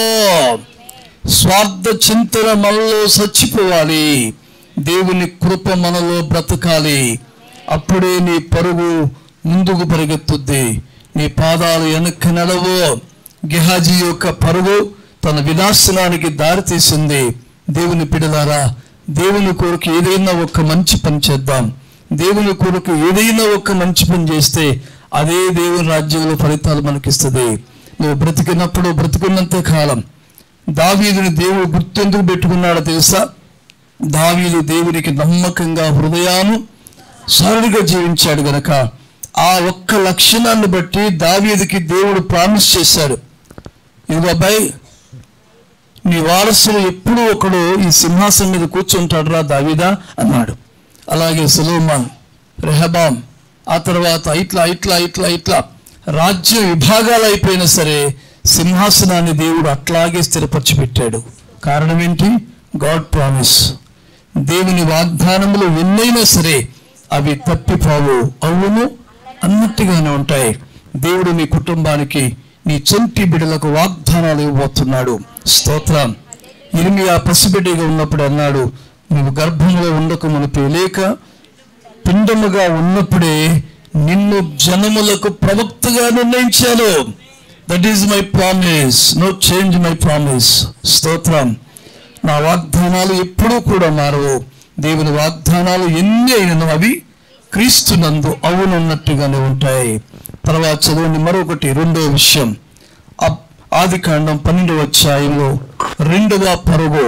స్వార్థ చింతన మనలో చచ్చిపోవాలి దేవుని కృప మనలో బ్రతకాలి అప్పుడే నీ పరుగు ముందుకు పరిగెత్తుద్ది నీ పాదాలు వెనక్కి నడవు గెహాజీ యొక్క పరుగు తన వినాశనానికి దారితీసింది దేవుని పిడలారా దేవుని కొరకు ఏదైనా ఒక మంచి పని చేద్దాం దేవుని కొరకు ఏదైనా ఒక మంచి పని చేస్తే అదే దేవుని రాజ్యంలో ఫలితాలు మనకిస్తుంది నువ్వు బ్రతికినప్పుడు బ్రతికున్నంత కాలం దావీదుని దేవుడు గుర్తెందుకు పెట్టుకున్నాడో తెలుసా దావీదు దేవునికి నమ్మకంగా హృదయాను సరళిగా జీవించాడు గనక ఆ ఒక్క లక్షణాన్ని బట్టి దావీదుకి దేవుడు ప్రామిస్ చేశాడు ఇది అబ్బాయి నీ వారసులు ఎప్పుడూ ఒకడు ఈ సింహాసనం మీద కూర్చుంటాడు రా దావీదా అన్నాడు అలాగే సులోమాన్ రెహబాం ఆ తర్వాత ఇట్లా ఇట్లా ఇట్లా ఇట్లా రాజ్య విభాగాలు అయిపోయినా సరే సింహాసనాన్ని దేవుడు అట్లాగే స్థిరపరిచి పెట్టాడు కారణం ఏంటి గాడ్ ప్రామిస్ దేవుని వాగ్దానములు ఎన్నైనా సరే అవి తప్పిపోవు అవును అన్నట్టుగానే ఉంటాయి దేవుడు నీ కుటుంబానికి నీ చంటి బిడ్డలకు వాగ్దానాలు ఇవ్వబోతున్నాడు స్తోత్రం ఇరిమియా పసిబిడ్డగా ఉన్నప్పుడు అన్నాడు నువ్వు గర్భంలో ఉండక మునిపే లేక పిండముగా ఉన్నప్పుడే నిన్ను జనములకు ప్రవక్తగా నిర్ణయించాను that is my promise no change my promise స్తోత్రం నా వాగ్దానాలు ఎప్పుడూ కూడా మారవు దేవుని వాగ్దానాలు ఎన్ని అయినను అవి క్రీస్తునందు అవునున్నట్టుగానే ఉంటాయి తర్వాత చదవండి మరొకటి రెండో విషయం ఆది కాండం పన్నెండవ అధ్యాయంలో రెండవ పరుగు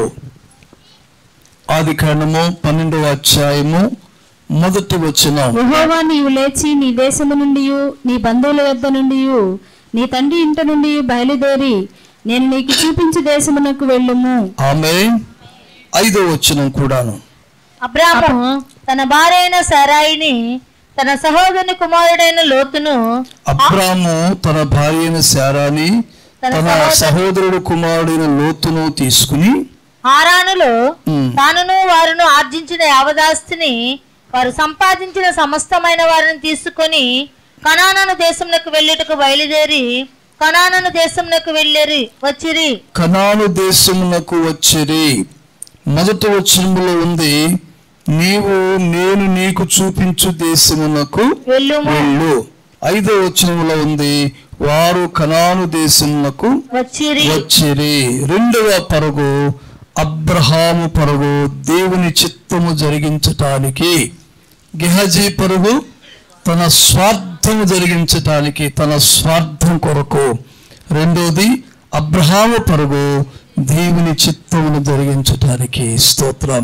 ఆది కాండము పన్నెండవ అధ్యాయము మొదటి వచనం యెహోవా నీవు లేచి నీ దేశము నుండి నీ బంధువుల యొద్ద నుండి నీ తండ్రి ఇంట నుండి బయలుదేరి నేను నీకు చూపించే దేశమునకు వెళ్ళుము ఆమె ఐదో వచనం కూడాను అబ్రాహము తన భార్య అయిన సరాయిని తన సహోదరుని కుమారుడైన లోతును అబ్రాము తన భార్య అయిన శారాని తన సహోదరుడు కుమారుడైన లోతును తీసుకుని హారానులో ఉమ్. తానును వారును ఆర్జించిన యావదాస్తిని వారు సంపాదించిన సమస్తమైన వారిని తీసుకొని కనానను దేశంలోకి వెళ్ళుటకు బయలుదేరి కనానను దేశంలోకి వెళ్ళేరి వచ్చిరి కనాను దేశమునకు వచ్చిరి మొదటి వచనములో ఉంది నీవు నేను నీకు చూపించు దేశమునకు వెళ్ళుము వెళ్ళు ఐదో వచనంలో ఉంది వారు కనాను దేశమునకు వచ్చిరి వచ్చిరి రెండవ పరుగు అబ్రహాము పరుగు దేవుని చిత్తము జరిగించటానికి గెహజీ పరుగు తన స్వార్థము జరిగించటానికి తన స్వార్థం కొరకు రెండోది అబ్రహాము పరుగు దేవుని చిత్తమును జరిగించటానికి స్తోత్రం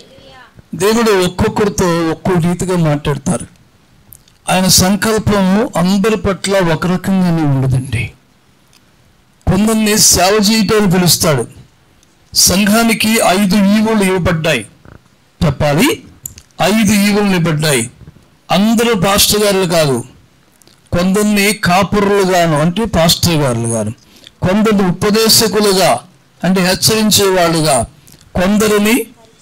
దేవుడు ఒక్కొక్కరితో ఒక్కో రీతిగా మాట్లాడతారు ఆయన సంకల్పం అందరి పట్ల ఒక రకంగానే ఉండదండి కొందరిని సేవ చేయటానికి పిలుస్తాడు సంఘానికి ఐదు ఈవులు ఇవ్వబడ్డాయి చెప్పాలి ఐదు ఈవులు ఇవ్వబడ్డాయి అందరూ పాస్టర్ గారులు కాదు కొందరిని కాపురులుగాను అంటే పాస్టర్ గారులు గాను కొందరిని ఉపదేశకులుగా అంటే హెచ్చరించే వాళ్ళుగా కొందరిని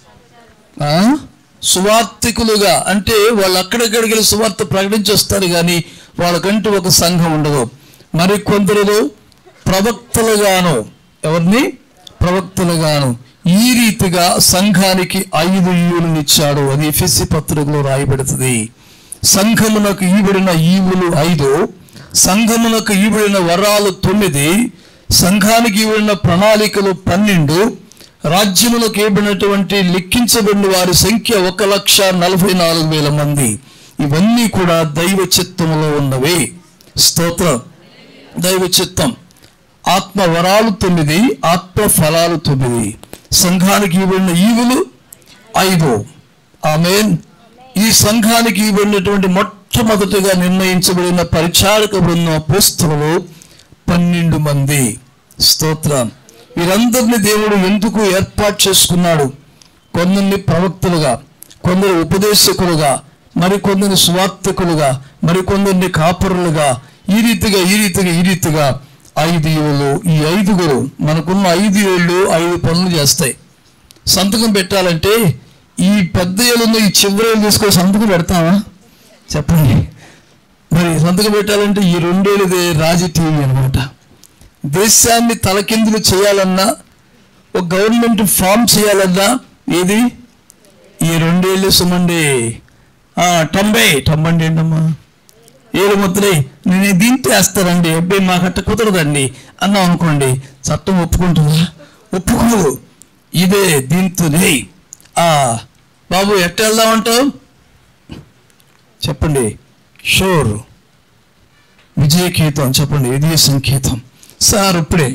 ఆ, సువార్థికులుగా అంటే వాళ్ళు అక్కడెక్కడికి వెళ్ళి సువార్త ప్రకటించొస్తారు కానీ వాళ్ళకంటూ ఒక సంఘం ఉండదు మరి కొందరు ప్రవక్తలుగాను ఎవరిని ప్రవక్తలుగాను ఈ రీతిగా సంఘానికి ఐదు ఈవులను ఇచ్చాడు అది ఎఫ్ఎస్సి పత్రికలో రాయబడుతుంది సంఘమునకు ఈబడిన ఈవులు ఐదు సంఘమునకు ఈబడిన వరాలు తొమ్మిది సంఘానికి ఈబడిన ప్రణాళికలు పన్నెండు రాజ్యములకు ఇవ్వబడినటువంటి లెక్కించబడిన వారి సంఖ్య ఒక లక్ష నలభై నాలుగు వేల మంది ఇవన్నీ కూడా దైవ చిత్తములో ఉన్నవి స్తోత్రం దైవ చిత్తం ఆత్మ వరాలు తొమ్మిది ఆత్మ ఫలాలు తొమ్మిది సంఘానికి ఇవ్వబడిన ఈవులు ఐదు ఆమెన్ ఈ సంఘానికి ఇవ్వబడినటువంటి మొట్టమొదటిగా నిర్ణయించబడిన పరిచారక బృందం పుస్తకములు పన్నెండు మంది స్తోత్రం వీరందరినీ దేవుడు ఎందుకు ఏర్పాటు చేసుకున్నాడు కొందరిని ప్రవక్తలుగా కొందరు ఉపదేశకులుగా మరి కొందరిని సువార్థకులుగా మరి కొందరిని కాపురులుగా ఈ రీతిగా ఈ రీతిగా ఈ రీతిగా ఐదు ఏళ్ళు ఈ ఐదుగురు మనకున్న ఐదు ఏళ్ళు ఐదు పనులు చేస్తాయి సంతకం పెట్టాలంటే ఈ పెద్ద ఏళ్ళను ఈ చివరి ఏళ్ళు తీసుకొని సంతకం పెడతామా చెప్పండి మరి సంతకం పెట్టాలంటే ఈ రెండేళ్ళదే రాజీ టీవీ అనమాట దేశాన్ని తలకిందులు చేయాలన్నా ఒక గవర్నమెంట్ ఫామ్ చేయాలన్నా ఏది ఈ రెండేళ్ళు సుమండి ఆ, తొంభై తొంభండి ఏంటమ్మా ఏడు ముద్రై నేను దీంతో వేస్తానండి అబ్బాయి మాకట్ట కుదరదండి అన్నాం అనుకోండి చట్టం ఒప్పుకుంటుందా ఒప్పుకోదు ఇదే దీంతోనే ఆ బాబు ఎట్ట వెళ్దామంటావు చెప్పండి షోర్ విజయకేతం చెప్పండి విజయ సంకేతం సార్ ఇప్పుడే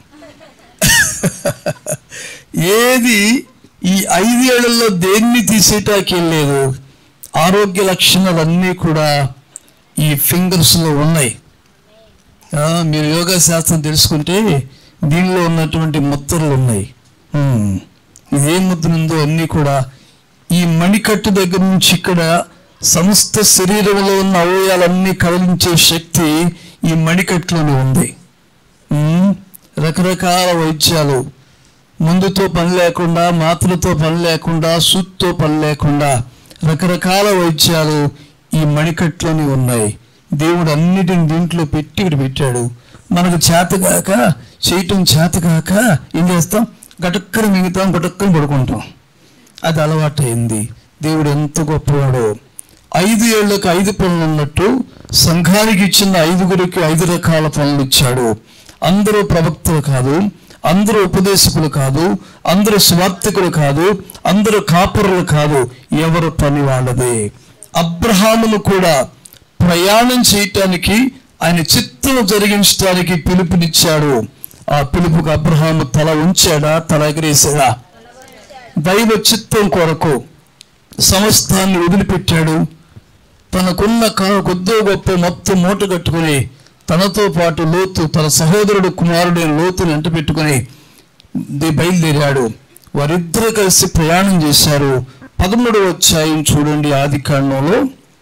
ఏది ఈ ఐదేళ్లలో దేన్ని తీసేటానికి లేదు ఆరోగ్య లక్షణాలన్నీ కూడా ఈ ఫింగర్స్లో ఉన్నాయి ఆ, మీరు యోగా శాస్త్రం తెలుసుకుంటే దీనిలో ఉన్నటువంటి ముద్రలు ఉన్నాయి ఉమ్. ఇది ఏ ముద్ర ఉందో అన్నీ కూడా ఈ మణికట్టు దగ్గర నుంచి ఇక్కడ సమస్త శరీరంలో ఉన్న అవయవాలన్నీ కదిలించే శక్తి ఈ మణికట్టులోనే ఉంది ఉమ్. రకరకాల వైద్యాలు మందుతో పని లేకుండా మాత్రలతో పని లేకుండా సూత్తో పని లేకుండా రకరకాల వైద్యాలు ఈ మణికట్లోనే ఉన్నాయి దేవుడు అన్నిటిని దీంట్లో పెట్టి ఇక్కడ పెట్టాడు మనకు చేతగాక చేయటం చేతగాక ఏం చేస్తాం గటక్కన మిగుతాం గటక్కన పడుకుంటాం అది అలవాటైంది దేవుడు ఎంత గొప్పవాడో ఐదు ఏళ్లకు ఐదు పనులు ఉన్నట్టు సంఘానికి ఇచ్చిన ఐదుగురికి ఐదు రకాల పనులు ఇచ్చాడు అందరూ ప్రవక్తలు కాదు అందరూ ఉపదేశకులు కాదు అందరూ స్వార్థకులు కాదు అందరూ కాపురులు కాదు ఎవరు పని వాళ్ళదే అబ్రహామును కూడా ప్రయాణం చేయటానికి ఆయన చిత్తము జరిగించడానికి పిలుపునిచ్చాడు ఆ పిలుపుకు అబ్రహాము తల ఉంచాడా తల ఎగరేసాడా దైవ చిత్తం కొరకు సమస్తాన్ని వదిలిపెట్టాడు తనకున్న క- కొద్దో గొప్ప మొత్తం మూట కట్టుకుని తనతో పాటు లోతు తన సహోదరుడు కుమారుడైన లోతుని వెంట పెట్టుకుని ది- బయలుదేరాడు వారిద్దరూ కలిసి ప్రయాణం చేశారు పదమూడవ అధ్యాయం చూడండి ఆది కాండంలో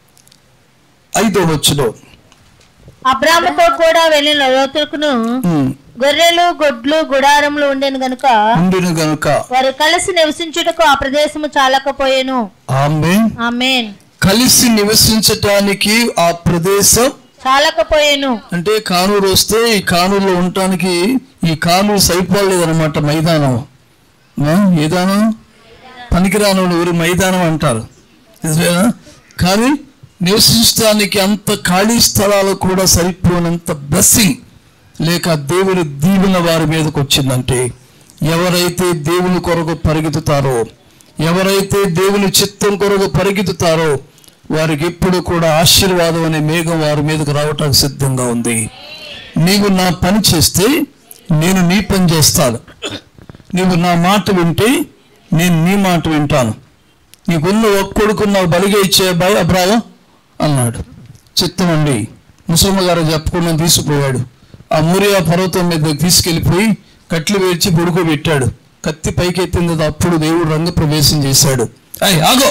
ఐదో వచ్చులో అబ్రాముతో కూడా వెళ్ళిన లోతుకును గొర్రెలు గొడ్లు గుడారములు ఉండేను గనుక ఉండిన గనుక వారు కలిసి నివసించుటకు ఆ ప్రదేశము చాలకపోయేను ఆమె ఆమెన్ కలిసి నివసించటానికి ఆ ప్రదేశం చాలకపోయేను అంటే కానూరు వస్తే ఈ కానూరులో ఉండటానికి ఈ కానూరు సరిపోలేదన్నమాట మైదానం ఆ, ఏదానం పనికిరాని ఊరు మైదానం అంటారు నిజమేనా కానీ నివసించడానికి అంత ఖాళీ స్థలాలు కూడా సరిపోనంత బ్లెస్సింగ్ లేక దేవుని దీవెన వారి మీదకి వచ్చిందంటే ఎవరైతే దేవుని కొరకు పరిగెత్తుతారో ఎవరైతే దేవుని చిత్తం కొరకు పరిగెత్తుతారో వారికి ఎప్పుడు కూడా ఆశీర్వాదం అనే మేఘం వారి మీదకు రావటానికి సిద్ధంగా ఉంది నీవు నా పని చేస్తే నేను నీ పని చేస్తాను నీవు నా మాట వింటే నేను నీ మాట వింటాను నీకున్న ఒక్క కొడుకు నాకు బలిగా ఇచ్చే అబ్బాయి అబ్రాయం అన్నాడు చిత్తం అండి ముసలమ్మ గారు చెప్పకుండా తీసుకుపోయాడు ఆ మూరియా పర్వతం మీద తీసుకెళ్లిపోయి కట్లు వేర్చి పడుకోబెట్టాడు కత్తి పైకి ఎత్తింది అప్పుడు దేవుడు రంగ ప్రవేశం చేశాడు అయ్ ఆగో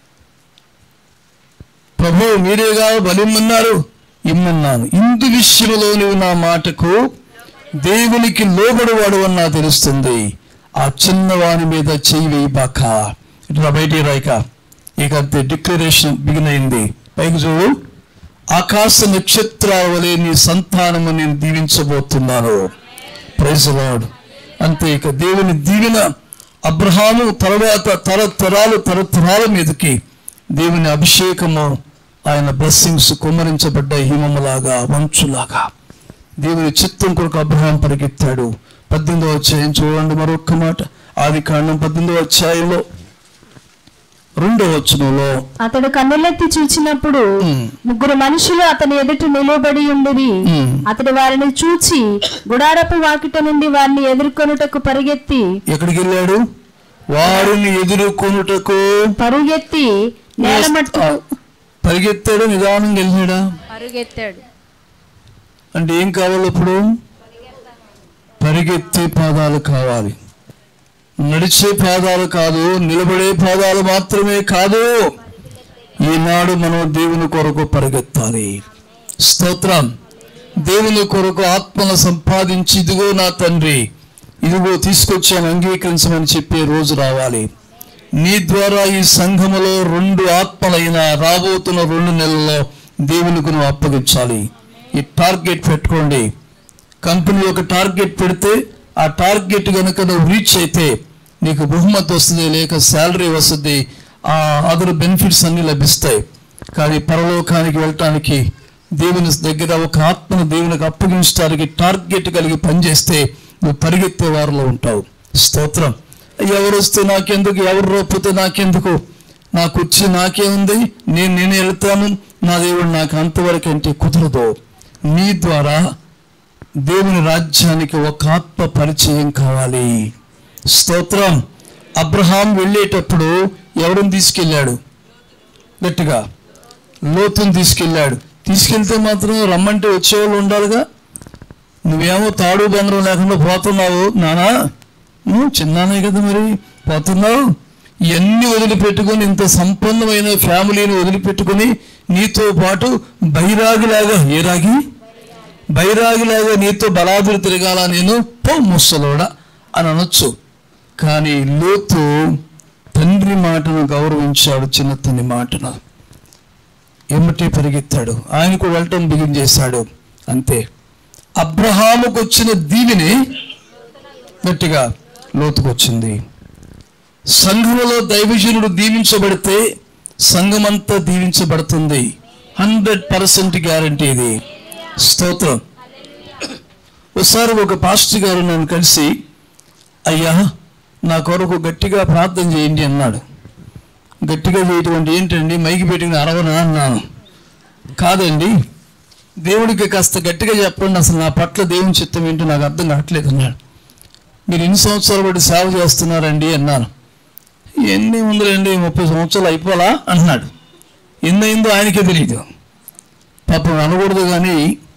ప్రభు మీరేగా బలిమ్మన్నారు ఇమ్మన్నాను ఇందు విషయంలో నువ్వు నా మాటకు దేవునికి లోబడివాడు అని నాకు తెలుస్తుంది ఆ చిన్నవాని మీద చెయ్యి వేయబాక ఇట్లా బయటికి రాయిక ఇక అంతే డిక్లరేషన్ బిగిన్ అయింది పైకి చూడు ఆకాశ నక్షత్రాల వలె నీ సంతానము నేను దీవించబోతున్నాను ప్రైజ్ లార్డ్ అంతే ఇక దేవుని దీవెన అబ్రహాము తర్వాత తరతరాలు తరతరాల మీదకి దేవుని అభిషేకము ఆయన బ్లెస్సింగ్స్ కుమ్మరించబడ్డ హిమములాగా మంచులాగా దేవుని చిత్తం కొరకు అబ్రహాం పరిగెత్తాడు పద్దెనిమిదో అధ్యాయం చూడండి మరొక్క మాట ఆది కాండం పద్దెనిమిదో అధ్యాయంలో రెండో వచనంలో అతడు కన్నులెత్తి చూచినప్పుడు ఉమ్. ముగ్గురు మనుషులు అతని ఎదుట నిలబడి ఉండిరి ఉమ్. అతడు వారిని చూచి గుడారపు వాకిట నుండి వారిని ఎదుర్కొనుటకు పరిగెత్తి ఎక్కడికి వెళ్ళాడు వారిని ఎదుర్కొనుటకు పరుగెత్తి నేల మట్టు ఆ, పరిగెత్తాడు నిదానంగా వెళ్ళినాడా పరుగెత్తాడు అంటే ఏం కావాలి ఇప్పుడు పరిగెత్తే పాదాలు కావాలి నడిచే పాదాలు కాదు నిలబడే పాదాలు మాత్రమే కాదు ఈనాడు మనం దేవుని కొరకు పరిగెత్తాలి స్తోత్రం దేవుని కొరకు ఆత్మను సంపాదించి ఇదిగో నా తండ్రి ఇదిగో తీసుకొచ్చాను అంగీకరించమని చెప్పే రోజు రావాలి నీ ద్వారా ఈ సంఘములో రెండు ఆత్మలైన రాబోతున్న రెండు నెలల్లో దేవునికి నువ్వు అప్పగించాలి ఈ టార్గెట్ పెట్టుకోండి కంపెనీ ఒక టార్గెట్ పెడితే ఆ టార్గెట్ కనుక నువ్వు రీచ్ అయితే నీకు బహుమతి వస్తుంది లేక శాలరీ వస్తుంది ఆ అదర్ బెనిఫిట్స్ అన్ని లభిస్తాయి కానీ పరలోకానికి వెళ్ళటానికి దేవుని దగ్గర ఒక ఆత్మను దేవునికి అప్పగించడానికి టార్గెట్ కలిగి పనిచేస్తే నువ్వు పరిగెత్తే వారిలో ఉంటావు స్తోత్రం ఎవరు వస్తే నాకెందుకు ఎవరు రోపితే నాకెందుకు నా కుర్చీ నాకే ఉంది నేను నేను వెళ్తాను నా దేవుడు నాకు అంతవరకు అంటే కుదరదు నీ ద్వారా దేవుని రాజ్యానికి ఒక ఆత్మ పరిచయం కావాలి స్తోత్రం అబ్రహాం వెళ్ళేటప్పుడు ఎవరిని తీసుకెళ్ళాడు గట్టిగా లోతుని తీసుకెళ్ళాడు తీసుకెళ్తే మాత్రం రమ్మంటే వచ్చేవాళ్ళు ఉండాలిగా నువ్వేమో తాడు బంగారం లేకుండా పోతున్నావు నానా నువ్వు చిన్నానే కదా మరి పోతున్నావు ఇవన్నీ వదిలిపెట్టుకొని ఇంత సంపన్నమైన ఫ్యామిలీని వదిలిపెట్టుకొని నీతో పాటు బైరాగిలాగా ఏ రాగి బైరాగిలాగా నీతో బలాదులు తిరగాల నేను పో ముసలోడా అని అనొచ్చు కానీ లోతు తండ్రి మాటను గౌరవించాడు చిన్న తండ్రి మాటను ఎమ్మటే పరిగెత్తాడు ఆయనకు వెళ్ళటం బిగిన్ చేశాడు అంతే అబ్రహాముకు వచ్చిన దీవిని గట్టిగా లోతుకొచ్చింది సంఘములో దైవజనుడు దీవించబడితే సంఘమంతా దీవించబడుతుంది హండ్రెడ్ పర్సెంట్ గ్యారంటీ ఇది స్తోత్రం ఒకసారి ఒక పాస్టర్ గారు నన్ను కలిసి అయ్యా నా కొరకు గట్టిగా ప్రార్థన చేయండి అన్నాడు గట్టిగా చేయటం అంటే ఏంటండి మైకి పెట్టుకుని అరవనా అన్నాను కాదండి దేవుడికి కాస్త గట్టిగా చెప్పండి అసలు నా పట్ల దేవుని చిత్తం ఏంటో నాకు అర్థం కావట్లేదు అన్నాడు మీరు ఎన్ని సంవత్సరాలు బట్టి సేవ చేస్తున్నారండి అన్నాను ఎన్ని ఉందిలేండి ముప్పై సంవత్సరాలు అయిపోలా అన్నాడు ఎన్ని అయిందో ఆయనకే తెలియదు పాపం అనకూడదు కానీ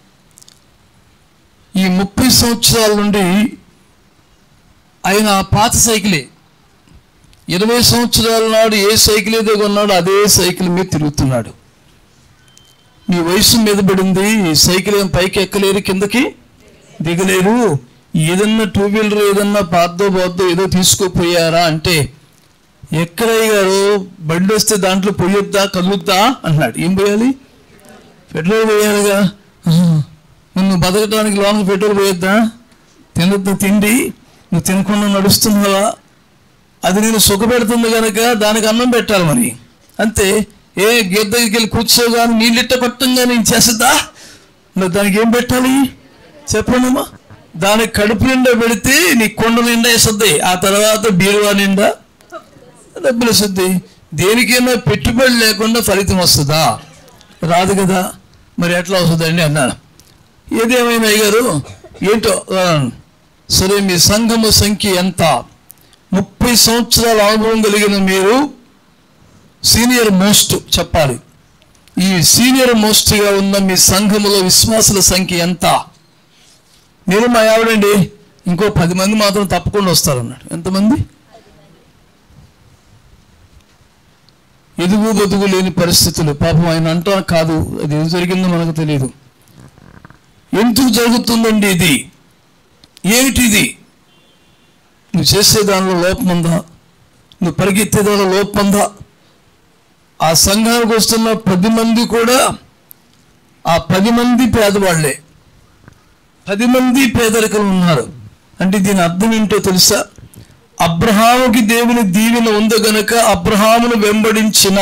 ఈ ముప్పై సంవత్సరాల నుండి ఆయన ఆ పాత సైకిలే ఇరవై సంవత్సరాల నాడు ఏ సైకిల్ ఏదో కొన్నాడో అదే సైకిల్ మీద తిరుగుతున్నాడు మీ వయసు మీద పడింది ఈ సైకిల్ ఏం పైకి ఎక్కలేరు కిందకి దిగలేరు ఏదన్నా టూ వీలర్ ఏదన్నా పాద్దో పోద్దో ఏదో తీసుకోపోయారా అంటే ఎక్కడయ్య గారు బండి వస్తే దాంట్లో పొయ్యొద్దా కదులుద్దా అన్నాడు ఏం పోయాలి పెట్రోల్ పోయాలిగా నువ్వు బతకడానికి లోనకి పెట్రోల్ పోయొద్దా తినొద్దా తిండి నువ్వు తినకుండా నడుస్తున్నావా అది నేను సుఖపెడుతుంది కనుక దానికి అన్నం పెట్టాలి మరి అంతే ఏ గీత దగ్గరికి వెళ్ళి కూర్చోగానే నీళ్ళిట్ట కొట్టంగా నేను చేస్తుందా మరి దానికి ఏం పెట్టాలి చెప్పండమ్మా దానికి కడుపు నిండా పెడితే నీ కొండ నిండా వేస్తుంది ఆ తర్వాత బీరువా నిండా డబ్బులు వస్తుంది దేనికైనా పెట్టుబడి లేకుండా ఫలితం వస్తుందా రాదు కదా మరి ఎట్లా వస్తుందండి అన్నాను ఏదేమైనా అయ్యారు ఏంటో ఆ, సరే మీ సంఘము సంఖ్య ఎంత ముప్పై సంవత్సరాల అనుభవం కలిగిన మీరు సీనియర్ మోస్ట్ చెప్పాలి ఈ సీనియర్ మోస్ట్గా ఉన్న మీ సంఘములో విశ్వాసుల సంఖ్య ఎంత నేను మా ఆవిడండి ఇంకో పది మంది మాత్రం తప్పకుండా వస్తారన్నాడు ఎంతమంది ఎదుగు బతుకు లేని పరిస్థితులు పాపం ఆయన అంటా కాదు అది ఏం జరిగిందో మనకు తెలియదు ఎందుకు జరుగుతుందండి ఇది ఏమిటి ఇది నువ్వు చేసే దానిలో లోపం ఉందా నువ్వు పరిగెత్తే దానిలో లోపం ఉందా ఆ సంఘానికి వస్తున్న పది మంది కూడా ఆ పది మంది పేదవాళ్లే పది మంది పేదరికలు ఉన్నారు అంటే దీని అర్థం ఏంటో తెలుసా అబ్రహాముకి దేవుని దీవెన ఉంది గనుక అబ్రహామును వెంబడించిన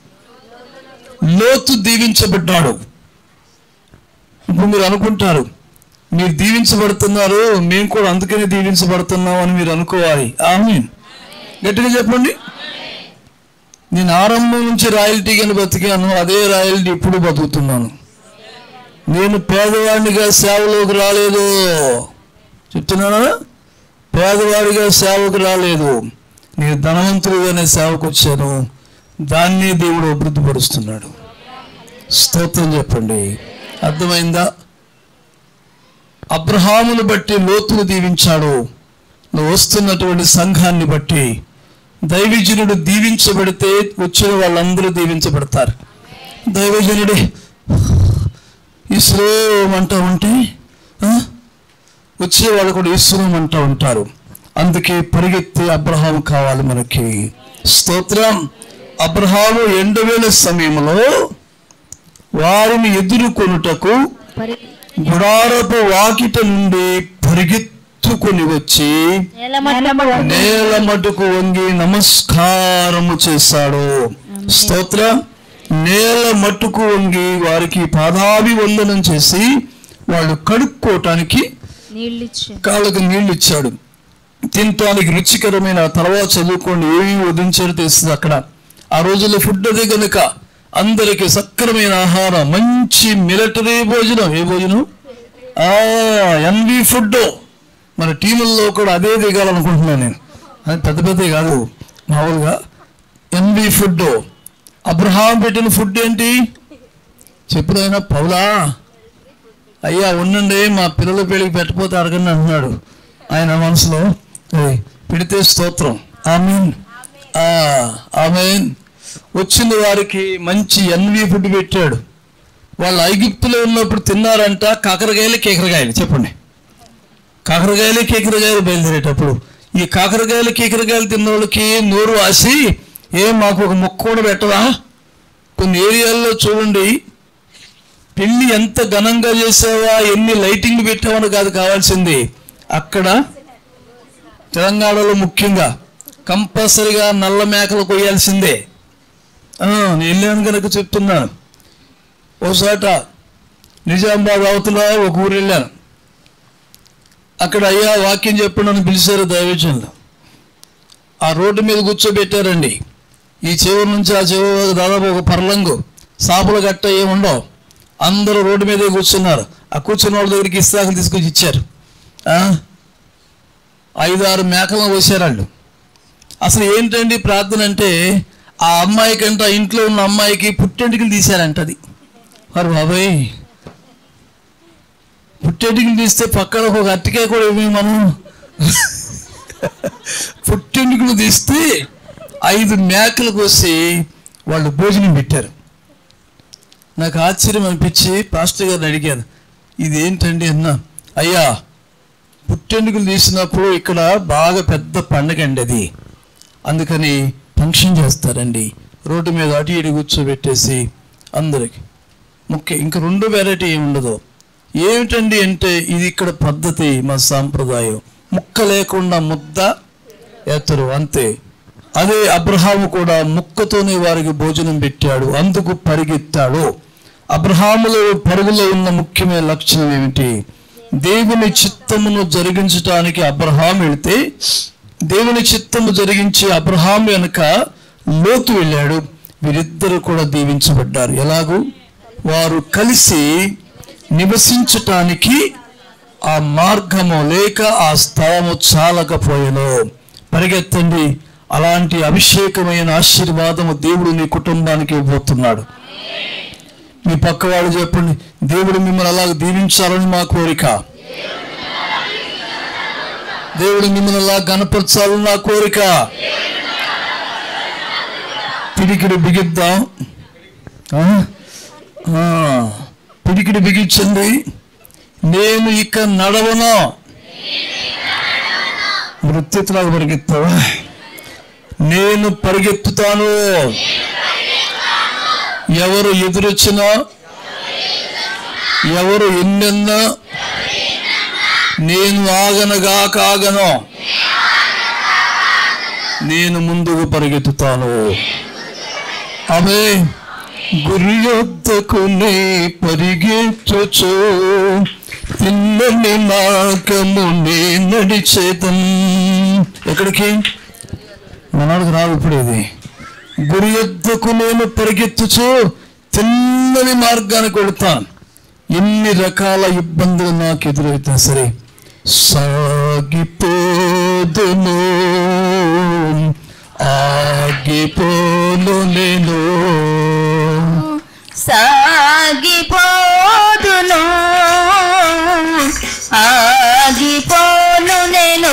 లోతు దీవించబడ్డాడు ఇప్పుడు మీరు అనుకుంటారు మీరు దీవించబడుతున్నారు మేము కూడా అందుకనే దీవించబడుతున్నాం అని మీరు అనుకోవాలి ఆమె గట్టిగా చెప్పండి నేను ఆరంభం నుంచి రాయల్టీ కింద బతికాను అదే రాయల్టీ ఇప్పుడు బతుకుతున్నాను నేను పేదవాడినిగా సేవలోకి రాలేదు చెప్తున్నానా పేదవాడిగా సేవకు రాలేదు నేను ధనవంతుడిగానే సేవకు వచ్చాను దాన్నే దేవుడు అభివృద్ధిపరుస్తున్నాడు స్తోత్రం చెప్పండి అర్థమైందా అబ్రహామును బట్టి లోతును దీవించాడు నువ్వు వస్తున్నటువంటి సంఘాన్ని బట్టి దైవజనుడు దీవించబడితే వచ్చిన వాళ్ళందరూ దీవించబడతారు దైవజనుడే ఇస్రోం అంటూ ఉంటే ఆ? వచ్చే వాళ్ళు కూడా ఇస్రోం అంటూ ఉంటారు అందుకే పరిగెత్తే అబ్రహాం కావాలి మనకి స్తోత్రం అబ్రహాము ఎండవేల సమయంలో వారిని ఎదుర్కొనుటకు పరి గుడారపు వాకిట నుండి పరిగెత్తుకొని వచ్చి నేలమట్టము నేల మటుకు వంగి నమస్కారము చేశాడు స్తోత్రం నేల మట్టుకు వంగి వారికి పాదాభివందనం చేసి వాళ్ళు కడుక్కోవటానికి నీళ్ళిచ్చి కాళ్ళకు నీళ్లు ఇచ్చాడు తినటానికి రుచికరమైన తర్వాత చదువుకోండి ఏమి వదిలించారో తెలుస్తుంది అక్కడ ఆ రోజుల్లో ఫుడ్ అదే కనుక అందరికి సక్రమైన ఆహారం మంచి మిలిటరీ భోజనం ఏ భోజనం ఆ ఎన్వి ఫుడ్ మన టీముల్లో కూడా అదే దిగాలనుకుంటున్నాను నేను అది పెద్ద పెద్ద కాదు మామూలుగా ఎన్వి ఫుడ్ అబ్రహాం పెట్టిన ఫుడ్ ఏంటి చెప్పుడైనా పౌలా అయ్యా ఉండండి మా పిల్లల పెళ్ళికి పెట్టపోతే అడగండి అంటున్నాడు ఆయన మనసులో "ఏయ్, పెడితే స్తోత్రం ఆమెన్ ఆమెన్ వచ్చిన వారికి మంచి ఎన్వి ఫుడ్ పెట్టాడు వాళ్ళు ఐగుప్తులో ఉన్నప్పుడు తిన్నారంట కాకరకాయలు కేకరకాయలు చెప్పండి కాకరకాయలు కేకరకాయలు బయలుదేరేటప్పుడు ఈ కాకరకాయలు కేకరకాయలు తిన్న వాళ్ళకి నోరు వాసి ఏం మాకు ఒక ముక్క కూడా పెట్టవా కొన్ని ఏరియాల్లో చూడండి పెళ్లి ఎంత ఘనంగా చేసావా ఎన్ని లైటింగ్ పెట్టావని కాదు కావాల్సింది అక్కడ తెలంగాణలో ముఖ్యంగా కంపల్సరిగా నల్ల మేకలు కొయ్యాల్సిందే ఆ, నేను వెళ్ళాను కనుక చెప్తున్నాను ఓసాట నిజామాబాద్ అవతల ఒక ఊరు వెళ్ళాను అక్కడ అయ్యా వాక్యం చెప్పండి అని పిలిచారు దైవజనులు ఆ రోడ్డు మీద కూర్చోబెట్టారండి ఈ చివరి నుంచి ఆ చివరి వరకు దాదాపు ఒక పర్లంగు సాపుల గట్ట ఏమి ఉండవు అందరూ రోడ్డు మీదే కూర్చున్నారు ఆ కూర్చున్న వాళ్ళ దగ్గరికి ఇస్తాకులు తీసుకొచ్చి ఇచ్చారు ఆ? ఐదు ఆరు మేకలను పోసారు వాళ్ళు అసలు ఏంటండి ప్రార్థన అంటే ఆ అమ్మాయి కంటే ఆ ఇంట్లో ఉన్న అమ్మాయికి పుట్టెంటికలు తీశారంట అది మరి బాబాయ్ పుట్టెంటికలు తీస్తే పక్కన ఒక అట్టికాయ కూడా ఇవ్వి మనం పుట్టెంటికలు తీస్తే ఐదు మేకలు కోసి వాళ్ళు భోజనం పెట్టారు నాకు ఆశ్చర్యం అనిపించి పాస్టర్ గారిని అడిగాను ఇది ఏంటండి అన్నా అయ్యా పుట్టెండుకలు తీసినప్పుడు ఇక్కడ బాగా పెద్ద పండగ అండి అది అందుకని ఫంక్షన్ చేస్తారండి రోడ్డు మీద అటు ఇటు కూర్చోబెట్టేసి అందరికి ముఖ్య ఇంకా రెండు వెరైటీ ఏమి ఉండదు ఏమిటండి అంటే ఇది ఇక్కడ పద్ధతి మా సాంప్రదాయం ముక్క లేకుండా ముద్ద ఎత్తరు అంతే అదే అబ్రహాము కూడా ముక్కతోనే వారికి భోజనం పెట్టాడు అందుకు పరిగెత్తాడు అబ్రహాములో పరుగులో ఉన్న ముఖ్యమైన లక్షణం ఏమిటి దేవుని చిత్తమును జరిగించడానికి అబ్రహాం వెళితే దేవుని చిత్తము జరిగించి అబ్రహాం వెనుక లోతు వెళ్ళాడు వీరిద్దరు కూడా దీవించబడ్డారు ఎలాగూ వారు కలిసి నివసించటానికి ఆ మార్గము లేక ఆ స్థలము చాలకపోయెను పరిగెత్తండి అలాంటి అభిషేకమైన ఆశీర్వాదము దేవుడు నీ కుటుంబానికి ఇవ్వబోతున్నాడు మీ పక్క వాళ్ళు చెప్పండి దేవుడు మిమ్మల్ని అలా దీవించాలని మా కోరిక దేవుడు మిమ్మల్ని అలా గనపరచాలని నా కోరిక పిడికిడి బిగిద్దాం ఆ? ఆ. పిడికిడి బిగించండి నేను ఇక నడవను మృత్యులాగా పరిగెత్తావా నేను పరిగెత్తుతాను ఎవరు ఎదురొచ్చినా ఎవరు ఎన్నెన్నా నేను ఆగనగా కాగను నేను ముందుకు పరిగెత్తుతాను ఆమె గురి యొద్దకు నే పరిగెత్తుచు తిన్నని మార్గము నే నడిచేదం ఎక్కడికి మనకు రాదు ఇప్పుడు ఇది గురి యొద్దకు నేను పరిగెత్తుచు తిన్నని మార్గానికి వెళుతాను ఎన్ని రకాల ఇబ్బందులు నాకు ఎదురైతే సరే సాగిపోదును ఆగిపోను నేను సాగిపోదును ఆగిపోను నేను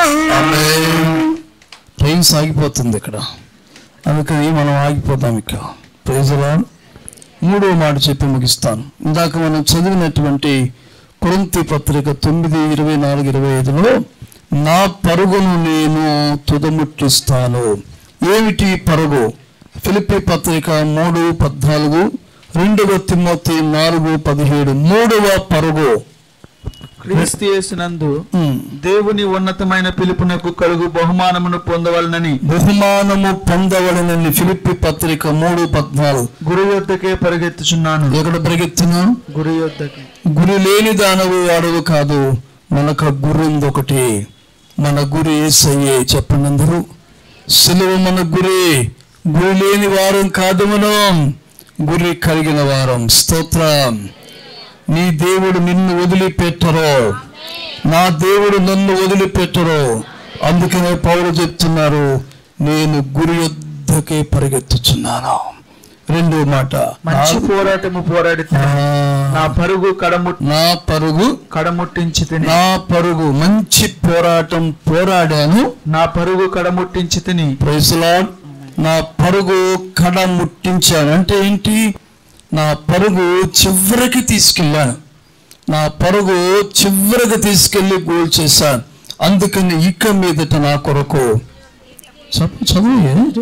ట్రైన్ సాగిపోతుంది ఇక్కడ అందుకని మనం ఆగిపోతాం ఇక్కడ ప్రైజులా మూడో మాట చెప్పి ముగిస్తాను ఇందాక మనం చదివినటువంటి కొరింతి పత్రిక తొమ్మిది ఇరవై నాలుగు ఇరవై ఐదులో నా పరుగును నేను తుదముట్టిస్తాను ఏమిటి పరుగు ఫిలిప్పి పత్రిక మూడు పద్నాలుగు రెండవ తిమ్మతి నాలుగు పదిహేడు మూడవ పరుగు క్రీస్తు యేసునందు ఉమ్. దేవుని ఉన్నతమైన పిలుపునకు కలుగు బహుమానమును పొందవలనని బహుమానము పొందవలనని ఫిలిప్పి పత్రిక మూడు పద్నాలుగు గురు యొద్దకే పరిగెత్తుచున్నాను ఎక్కడ పరిగెత్తున్నా గురు యొద్దకి గురి లేని దానవు వాడవు కాదు మనకు గురి ఉంది ఒకటి మన గురి ఏసయ్యే చెప్పండి అందరూ సెలవు మన గురి గురి లేని వారం కాదు మనం గురి కలిగిన వారం స్తోత్రం నీ దేవుడు నిన్ను వదిలిపెట్టరు నా దేవుడు నన్ను వదిలిపెట్టరు అందుకనే పౌరు చెప్తున్నారు నేను గురి యొద్దకే పరిగెత్తుచున్నాను రెండో మాట మంచి పోరాటము పోరాడి ఆ, నా పరుగు కడముట్ నా పరుగు కడముట్టించి తిని నా పరుగు మంచి పోరాటం పోరాడాను నా పరుగు కడముట్టించి తిని ప్రైస్లా నా పరుగు కడ ముట్టించాను అంటే ఏంటి నా పరుగు చివరికి తీసుకెళ్ళాను నా పరుగు చివరికి తీసుకెళ్ళి గోల్ చేశాను అందుకని ఇక మీదట నా కొరకు చదువు చదువు ఏంటి?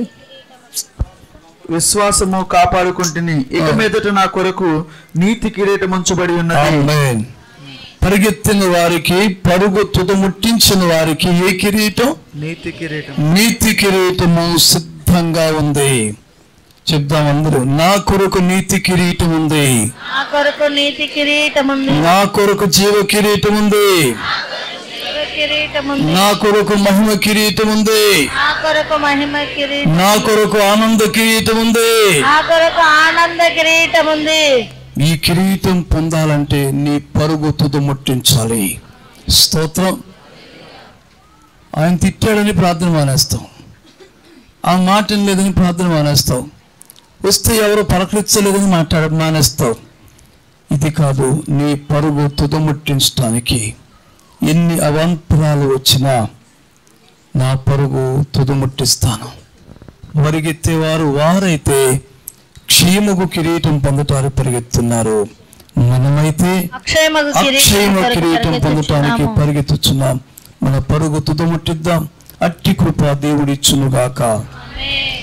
విశ్వాసము కాపాడుకుంటుని ఇక మీదట నా కొరకు నీతి కిరీటం ఉంచబడి ఉన్నది ఆమేన్. పరిగెత్తిన వారికి పరుగు తుదముట్టించిన వారికి ఏ కిరీటం నీతి కిరీటం నీతి కిరీటము సిద్ధంగా ఉంది చెప్దాం అందరూ నా కొరకు నీతి కిరీటం ఉంది నా కొరకు నీతి కిరీటం ఉంది నా కొరకు జీవ కిరీటం ఉంది జీవ కిరీటం ఉంది నా కొరకు మహిమ కిరీటం ఉంది నా కొరకు మహిమ కిరీటం నా కొరకు ఆనంద కిరీటం ఉంది నా కొరకు ఆనంద కిరీటం ఉంది ఈ కిరీటం పొందాలంటే నీ పరుగు తుదముట్టించాలి స్తోత్రం ఆయన తిట్టాడని ప్రార్థన మానేస్తాం ఆ మాట లేదని ప్రార్థన మానేస్తాం వస్తే ఎవరు పలకరించలేదని మాట్లాడ మానేస్తావు ఇది కాదు నీ పరుగు తుదముట్టించడానికి ఎన్ని అవాంతరాలు వచ్చినా నా పరుగు తుదముట్టిస్తాను పరిగెత్తేవారు వారైతే క్షేమకు కిరీటం పొందటానికి పరిగెత్తున్నారు మనమైతే అక్షయమగు అక్షయమ కిరీటం కిరీటం పొందటానికి పరిగెత్తుచున్నాం మన పరుగు తుదముట్టిద్దాం అట్టి కృప దేవుడిచ్చునుగాక ఆమేన్.